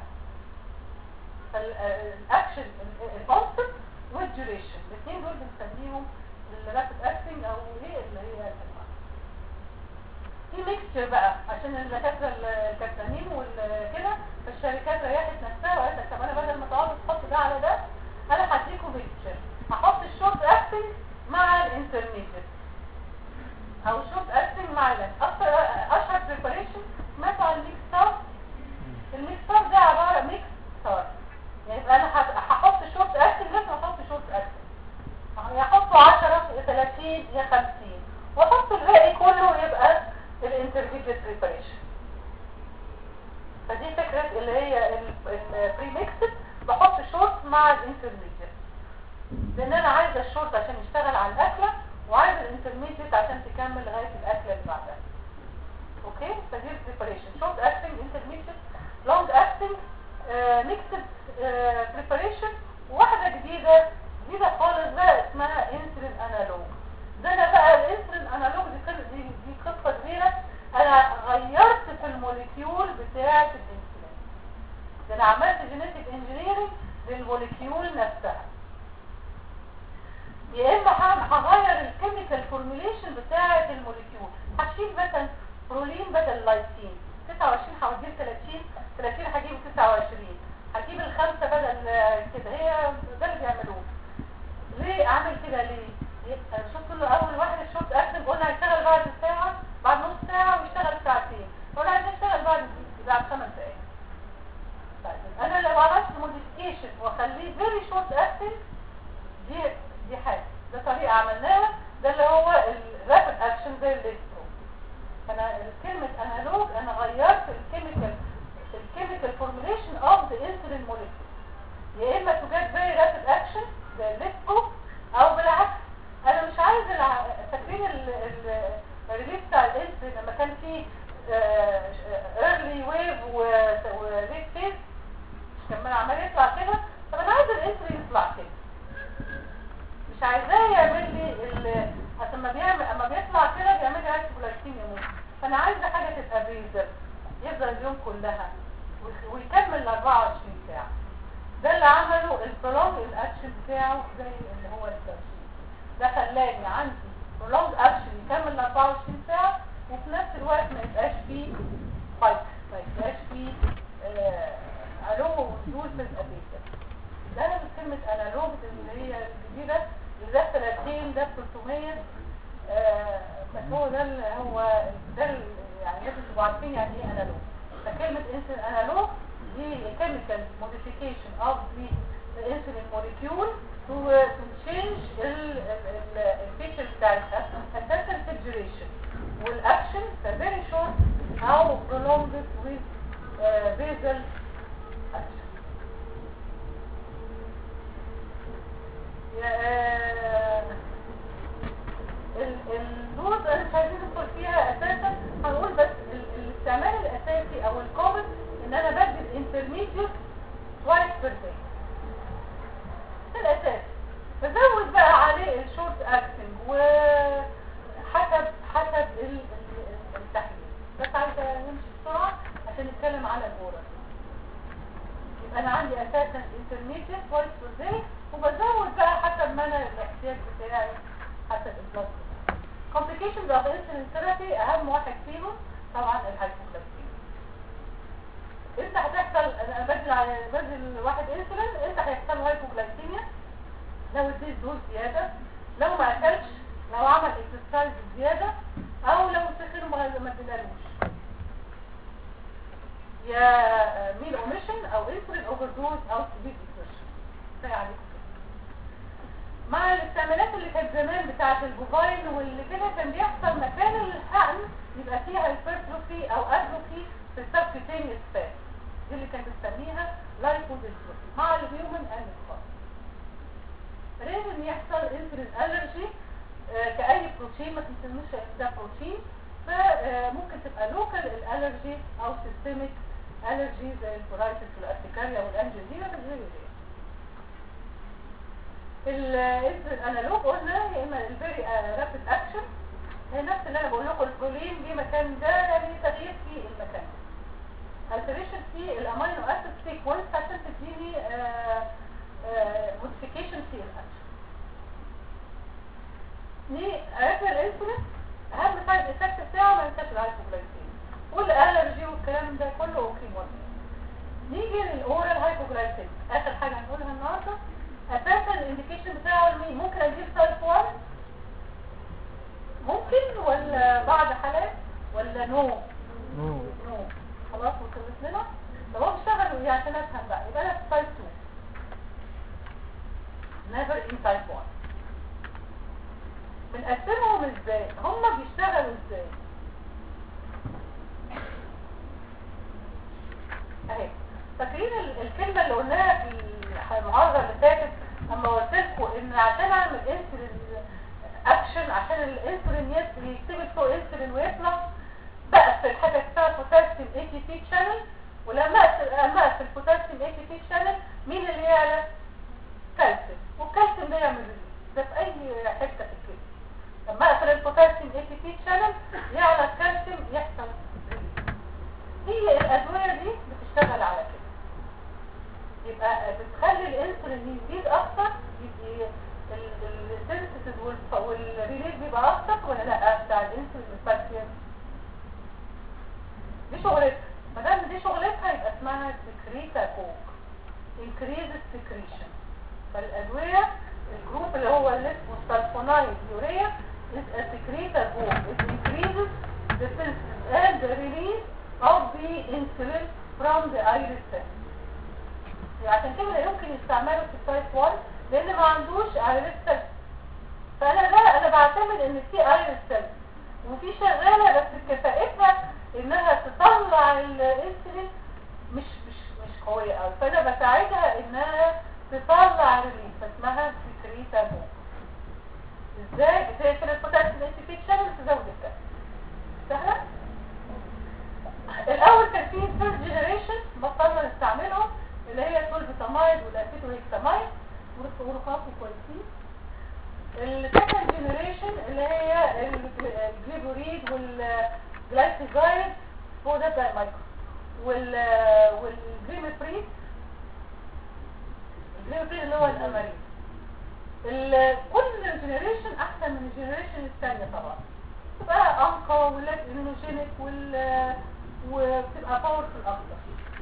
فالاكشن الكونسبت والديوريشن الاثنين دول بنسميهم الرابid اكتنج او ايه اللي هي الانواع في ميكستشر بقى عشان الدكاتره الكابتنين والكده فالشركات ريحت نفسها وقالت لك طب انا بدل ما تقعدوا تحطوا ده على ده انا هديكم ميكستشر هحط الشورت اكتنج مع الانترميديت او الشورت اكتنج مع ال اكتر اشهر بريباريشن سمعت عن الميكس ستار الميكس ستار ده عباره ميكس ستار يعني يبقى انا هت- هحط شورت اكتنج لازم احط شورت اكتنج يحطوا 10 يا 30 يا 50 واحط الباقي كله يبقى الانترميديت بريباريشن فدي فكرة اللي هي البري ميكسد بحط شورت مع الانترميديت لان انا عايزه الشورت عشان يشتغل على الاكله وعايزه الانترميديت عشان تكمل لغايه الاكله اللي بعدها اوكي فدي البريباريشن شورت اكتنج انترميديت لونج اكتنج ميكسد بريباريشن واحده جديده جديده خالص بقى اسمها انسولين انالوج ده انا بقى الانسولين انالوج دي قصه دي, دي قصه كبيره انا غيرت في الموليكيول بتاعه الانسولين ده انا عملت جينيتك انجينيرنج للموليكيول نفسها يا اما ه- هغير الكيميكال فورميليشن بتاعه الموليكيول هشيل مثلا برولين بدل لايسين 29 هوديه ل 30 30 هجيب 29 هجيب الخمسه بدل آه، كده هي ده اللي بيعملوه ليه اعمل كده ليه يبقى شفت له اول واحد الشورت اكتب قلنا هيشتغل بعد ساعه بعد نص ساعه ويشتغل ساعتين قلنا عايز يشتغل بعد بعد خمس دقائق طيب انا لو عملت موديفيكيشن واخليه فيري شورت اكتنج دي دي حاجه ده طريقه عملناها ده اللي هو الرابid اكشن زي الالكترون فانا كلمه انالوج انا غيرت الكيميكال الكيميكال فورميليشن اوف ذا انسولين موليكيول يا اما تو جيت فيري رابid اكشن زي الليسكو او بالعكس انا مش عايز الع... فاكرين ال- ال- الريليز بتاع الانسولين لما كان فيه ايرلي ويف وليت فيز كان عمال يطلع كده طب انا عايز الانسولين يطلع كده مش عايزاه يعمل لي ال عشان ما بيعمل اما بيطلع كده بيعمل لي هايبوغلايكيميا يموت فانا عايزه حاجه تبقى بيزر يفضل اليوم كلها ويخ- ويكمل ال 24 ساعه ده اللي عمله البرولونج الاكشن بتاعه زي اللي هو الترشيد ده خلاني عندي برولونج اكشن يكمل ال 24 ساعه وفي نفس الوقت ما يبقاش فيه فايت ما يبقاش فيه آه الو ونزول في الابيتر ده كلمة انالوج اللي هي الجديدة اللي ده 30 ده 300 آه بس هو ده اللي هو ده اللي يعني لازم تبقوا عارفين يعني ايه انالوج فكلمة انسولين انالوج دي chemical modification of the, the insulin molecule to, uh, to change ال- ال- ال- الفيتشر بتاعتها اساسا في الديوريشن والاكشن very short او prolonged with uh, basal action يا- ال- النقط انا مش عايزين ندخل فيها اساسا هنقول بس ال- الاستعمال الاساسي intermediate twice per day ده الاساس بزود بقى عليه الشورت اكتنج وحسب حسب ال- ال- التحليل بس عايزه نمشي بسرعه عشان نتكلم على الاورال يبقى انا عندي اساسا intermediate twice per day وبزود بقى حسب ما انا الاحتياج بتاعي حسب البلد complications of insulin therapy اهم واحد فيهم طبعا الهايبوغلايكيميا انت هتحصل انا بدل على بدل واحد انسولين انت هيحصل له هايبوغلايكيميا لو اديت دوز زياده لو ما اكلش لو عمل اكسرسايز زياده او لو سخر ما ما ادينالوش يا ميل اوميشن او انسولين اوفر دوز او سبيد اكسرشن كفايه عليكم كده. مع الاستعمالات اللي كانت زمان بتاعه البوفاين واللي كده كان بيحصل مكان الحقن يبقى فيها هايبرتروفي او اتروفي في السبكتينيوس فات دي اللي كانت بتسميها لايبوديستروفي مع الهيومن اند الخاص لازم يحصل انسولين الرجي كاي بروتين ما تنسوش ان ده بروتين فممكن تبقى لوكال الالرجي او سيستميك الرجي زي الكورايتس والارتكاريا والانجينا غير الانسولين انالوج قلنا يا اما الفيري رابيد اكشن هي نفس اللي انا بقول لكم البرولين ليه مكان ده ده ليه تغيير في المكان alteration في الامينو اسيد سيكونس عشان تديني موديفيكيشن في الاكشن ليه عرفنا الانسولين اهم سايد افكت بتاعه ما ينساش الهايبوجلايسيميا والالرجي والكلام ده كله اوكي مهم نيجي للاورال هايبوجلايسيميا اخر حاجه هنقولها النهارده اساسا الانديكيشن بتاعه المين ممكن اجيب تايب 1 ممكن ولا بعض حالات ولا نو نو نو خلاص وصلت لنا طب هو بيشتغل ايه عشان افهم بقى يبقى انا في تايب 2 never in type 1 بنقسمهم ازاي هم بيشتغلوا ازاي اهي فاكرين ال- الكلمه اللي قلناها في المعارضه اللي فاتت لما قلت لكم ان عشان اعمل انسولين اكشن عشان الانسولين يس- يكتبل فوق انسولين ويطلع بقفل حاجه اسمها بوتاسيوم اي تي بي شانل ولما اقفل لما اقفل بوتاسيوم اي تي بي شانل مين اللي يعلى كالسيوم والكالسيوم ده يعمل ريليز ده في اي حته في الجسم لما اقفل البوتاسيوم اي تي بي شانل يعلى الكالسيوم يحصل ريليز هي الادويه دي بتشتغل على كده يبقى بتخلي الانسولين يزيد اكتر يبقى السنسيتيف والريليز بيبقى اكتر ولا لا بتاع الانسولين الباكتيريا دي شغلتها ما دام دي شغلتها يبقى اسمها سكريتا كوك increases secretion فالادويه الجروب اللي هو اللي اسمه سلفونايد يوريا is a secreta group it increases the synthesis and the release of the insulin from the iris cell عشان كده لا يمكن يستعملوا في التايب 1 لان ما عندوش ايرس سيل فانا لا انا بعتمد ان في ايرس سيل وفي شغاله بس كفاءتها انها تطلع الانسولين مش مش مش قويه قوي فانا بساعدها انها تطلع ريليز فاسمها سكريتا مو ازاي بتقفل البوتاسيوم انتيفيك شانل تزود الكالسيوم سهله الاول كان في ثيرد جنريشن بطلنا نستعملهم اللي هي السولفيتامايد والاسيتوهيكسامايد ورخاصه كويسين السكند جنريشن اللي هي الجليبوريد والجلايكوزايد هو ده بتاع المايكرو وال والجليمفريد الجليمفريد اللي هو الامارين ال- كل جنريشن احسن من الجنريشن الثانيه طبعا تبقى انقى ولا امينوجينيك وال وبتبقى باورفul اكتر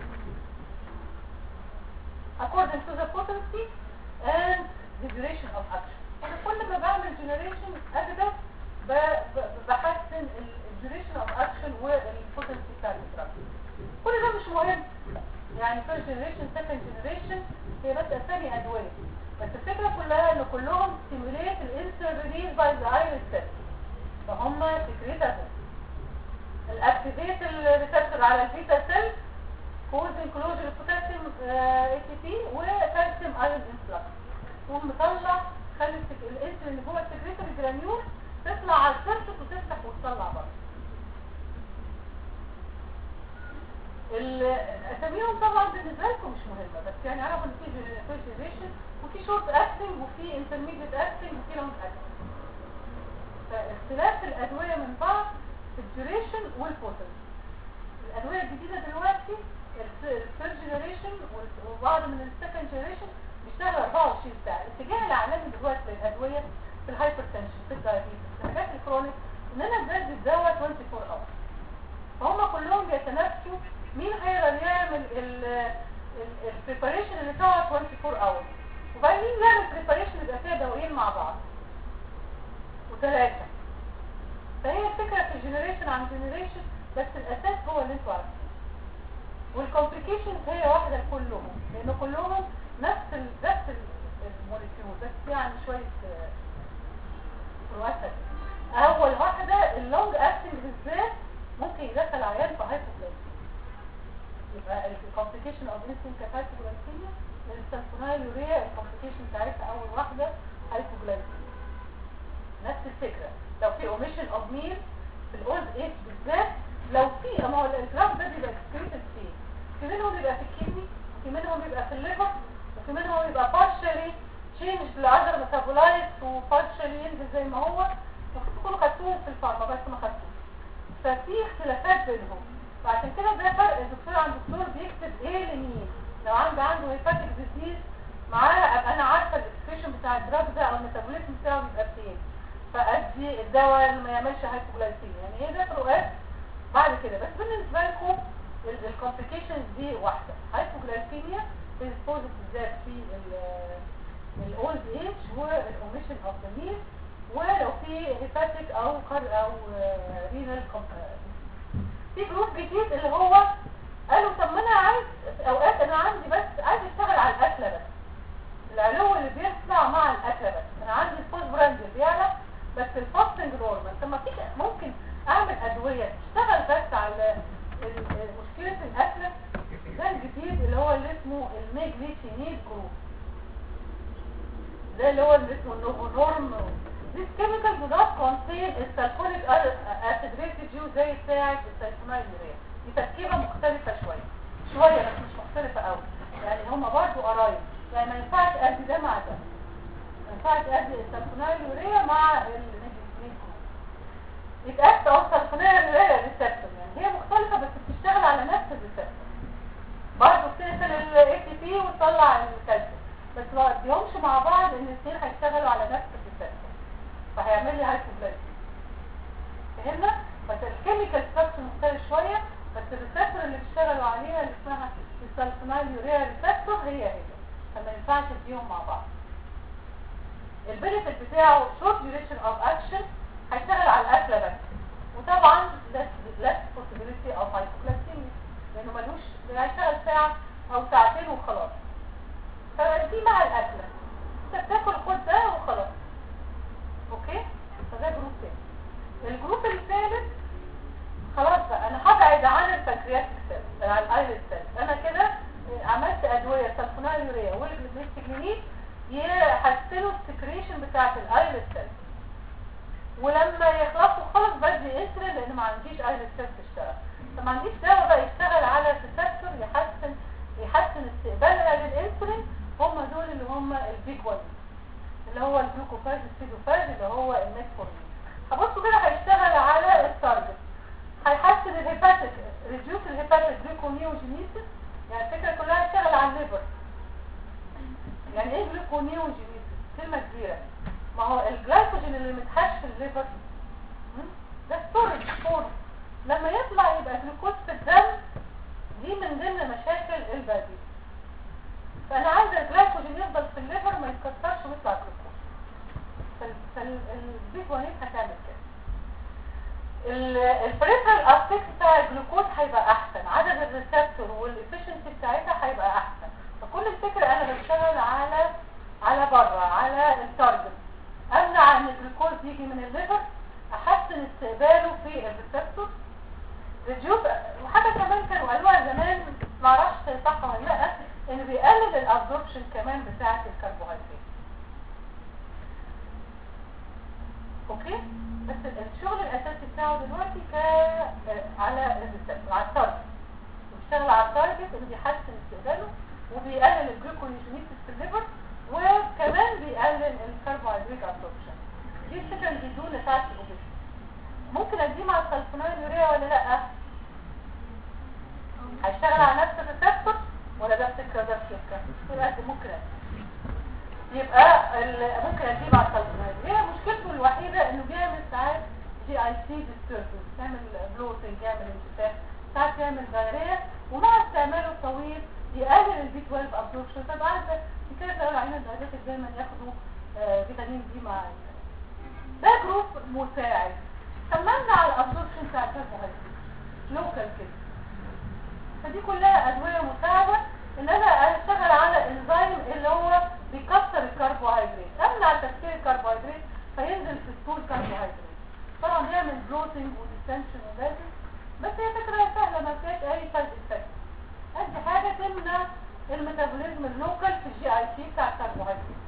according to the potency and the duration of action انا كل ما بعمل generation اجدد ب- ب- بحسن الديوريشن اوف اكشن والبوتنسي بتاع الدراج كل ده مش مهم يعني first generation second generation هي بس اسامي ادويه بس الفكره كلها ان كلهم stimulate الانسولين release by the iris cell فهم فكرتها الاكتيفيت الريسبتور على البيتا سيل كوزن كلوجر البوتاسيوم اي تي بي وكالسيوم ايون انفلكس تقوم مطلع خلي السك- الانسولين اللي جوه السكريتور الجرانيول تطلع على السيرفس وتفتح وتطلع بره ال- اساميهم طبعا بالنسبه لكم مش مهمه بس يعني اعرف ان في فيرست جنريشن وفي شورت اكتنج وفي انترميديت اكتنج وفي لونج اكتنج فاختلاف الادويه من بعض في الديوريشن والبوتنسي الادويه الجديده دلوقتي الثيرد جنريشن وبعض من السكند جنريشن بيشتغل 24 ساعه الاتجاه العالمي دلوقتي للادويه في الهايبرتنشن في الدايابيتس في الحاجات الكرونيك ان انا بدي الدواء 24 اور فهم كلهم بيتنافسوا مين هيقدر يعمل البريباريشن اللي تقعد 24 اور وبعدين مين يعمل بريباريشن يبقى فيها دوايين مع بعض وثلاثه فهي الفكره في الجنريشن عن جنريشن بس الاساس هو اللي انتوا عارفينه والكومبليكيشنز هي واحده لكلهم لان كلهم نفس ال نفس الموليكيول بس يعني شويه آه، فروقات اول واحده اللونج اكتنج بالذات ممكن يدخل عيان في هايبوغلايكيميا يبقى الكومبليكيشن اوف انسولين كهايبوغلايكيميا السلفونايل يوريا الكومبليكيشن بتاعتها اول واحده هايبوغلايكيميا نفس الفكره لو في اوميشن اوف ميل في الاولد ايج بالذات لو في ما هو الجراف ده بيبقى اكسكريتد فيه في منهم بيبقى في الكدني في منهم بيبقى في الليفر وفي منهم بيبقى partially changed لاذر ميتابولايتس وبارشالي ينزل زي ما هو المفروض تكونوا خدتوهم في الفارما بس ما خدتوش ففي اختلافات بينهم فعشان كده ده فرق الدكتور عن دكتور بيكتب ايه لمين لو عنده عنده هيباتيك ديزيز معاه ابقى انا عارفه الاكسبريشن بتاع الدراج ده او الميتابوليزم بتاعه بيبقى فين فادي الدواء اللي ما يعملش هايبوغلايسيميا يعني هي ده فروقات بعد كده بس بالنسبه لكم الكومبليكيشنز دي واحده هايبوغلايسيميا بتسبوز بالذات في الاولد ايج والاوميشن اوف ذا ميل ولو في هيباتيك او كار او رينال في جروب جديد اللي هو قالوا طب ما انا عايز في اوقات انا عندي بس عايز اشتغل على الاكله بس العلو اللي بيطلع مع الاكله بس انا عندي الفوز براند بيعلى بس الفاستنج نورمال طب ما فيش ممكن اعمل ادويه تشتغل بس على ال- ال- مشكله الاكله ده الجديد اللي هو اللي اسمه الميجليتينيد جروب ده اللي هو اللي اسمه النوفونورم This chemical do not contain السلفونيك acid residue زي بتاعة السلفونايل يوريا دي تركيبة مختلفة شوية شوية بس مش مختلفة قوي يعني هما برضو قرايب يعني ما ينفعش ادي ده مع ده ما ينفعش ادي السلفونايل يوريا مع الميجليتينيد جروب يتأكد او السلفونايل يوريا ريسبتور يعني هي مختلفة بس بتشتغل على نفس الريسبتور برضه بتقفل ال ATP وتطلع الكالسيوم بس ما اديهمش مع بعض ان الاثنين هيشتغلوا على نفس الريسبتور فهيعمل لي هايبوغلايسيميا فهمنا بس الكيميكال ستراكشر مختلف شويه بس الريسبتور اللي بيشتغلوا عليها اللي اسمها السلفونايل يوريا ريسبتور هي هي فما ينفعش اديهم مع بعض البنفيت بتاعه شورت ديوريشن اوف اكشن هيشتغل على الاكله بس وطبعا less less possibility of hypoglycemia لانه ملوش هيشتغل ساعه او ساعتين وخلاص فدي مع الاكله انت بتاكل خد ده وخلاص اوكي فده جروب تاني الجروب الثالث خلاص بقى انا هبعد عن البنكرياتيك سيل عن الايلت سيل انا كده عملت ادويه سلفونايل يوريا والجليسيجلينين يحسنوا السكريشن بتاعه الايلت سيل ولما يخلصوا خالص بدي انسولين لان ما عنديش ايلت سيل تشتغل فما عنديش دواء بقى يشتغل على ريسبتور يحسن يحسن استقبالها للانسولين هم دول اللي هم البيج وان اللي هو الجلوكوفاج السيدوفاج اللي هو الميتفورمين هبصوا كده هيشتغل على التارجت هيحسن الهيباتيك ريديوس الهيباتيك جلوكونيوجينيسيس يعني الفكره كلها هيشتغل على الليفر يعني ايه جلوكونيوجينيسيس كلمه كبيره ما هو الجلايكوجين اللي متحش في الليفر م? ده ستورج ستورج لما يطلع يبقى جلوكوز في الدم دي من ضمن مشاكل البادي فانا عايزه الجلايكوجين يفضل في الليفر ما يتكسرش ويطلع جلوكوز فالبيج وانيت هتعمل كده البريفرال افكت بتاع الجلوكوز هيبقى احسن عدد الريسبتور والافشنسي بتاعتها هيبقى احسن فكل الفكره انا بشتغل على على بره على التارجت امنع ان الجلوكوز يجي من الليفر احسن استقباله في الريسبتور ريديوس وحاجه كمان كانوا قالوها زمان ما اعرفش صح ولا لا انه بيقلل الابزوربشن كمان بتاعه الكربوهيدرات اوكي بس الشغل الاساسي بتاعه دلوقتي ك على الريسبتور على التارجت بيشتغل على التارجت اللي بيحسن استقباله وبيقلل الجلوكونيوجينيسيس في الليفر وكمان بيقلل الكربوهيدرات ابسوربشن دي الفكره اللي بيدونا بتاعت الاوبيس ممكن اديه مع السلفونيل يوريا ولا لا هيشتغل على نفس الريسبتور ولا ده فكره ده فكره يبقى ممكن أديه. يبقى ال- ممكن اديه مع السلفونيل هي مشكلته الوحيده انه بيعمل ساعات جي اي سي ديستربنس يعمل بلوتنج يعمل انتفاخ ساعات يعمل دايريه ومع استعماله الطويل يقلل البي 12 ابسوربشن طبعا عايزه كده لو العينه الدايريتك دايما ياخدوا آه، فيتامين دي مع ال- ده جروب مساعد كملنا على الابسوربشن بتاع الكربوهيدرات لوكال كده فدي كلها ادويه مساعده ان انا اشتغل على انزيم اللي هو بيكسر الكربوهيدرات امنع تكسير الكربوهيدرات فينزل في الطول كربوهيدرات طبعا بيعمل بلوتنج وديستنشن وجازز بس هي فكره سهله ما فيهاش اي سايد افكت ادي حاجه تمنع الميتابوليزم اللوكال في الجي اي سي بتاع الكربوهيدرات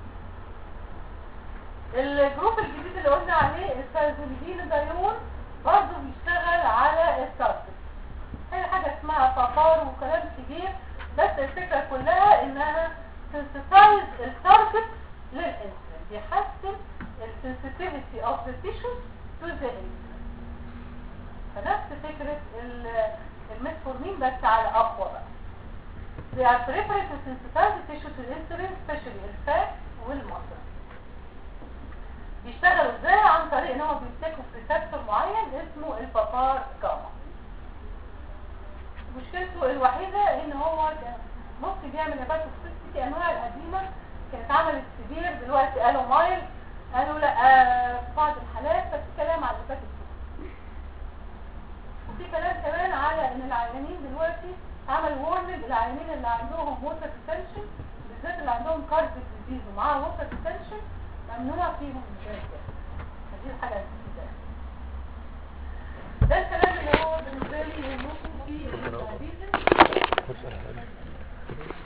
الجروب الجديد اللي قلنا عليه السازوليدين دايون برضه بيشتغل على التارجت هي حاجة اسمها فقار وكلام كبير بس الفكرة كلها انها سنسيتايز التارجت للانسولين بيحسن السنسيتيفيتي اوف ذا تيشوز تو ذا انسولين فنفس فكرة ال- الميتفورمين بس على اقوى بقى They are preferred to sensitize the tissue to insulin, especially الفات والمصر. بيشتغلوا ازاي عن طريق ان هم بيمسكوا في ريسبتور معين اسمه البابار جاما. مشكلته الوحيدة ان هو كان ممكن بيعمل هيباتوكسيستي انواع القديمة كانت عملت سبير دلوقتي قالوا مايل قالوا لا آه، في بعض الحالات بس في كلام على الهيباتوكسيستي وفي كلام كمان على ان العيانين دلوقتي عمل وورنينج العيانين اللي عندهم ووتر ريتنشن بالذات اللي عندهم كارديك ديزيز ومعاهم ووتر ريتنشن ممنوع فيهم الجلسة دي الحاجة الجديدة ده الكلام اللي هو بالنسبة لي ممكن في الدايابيتس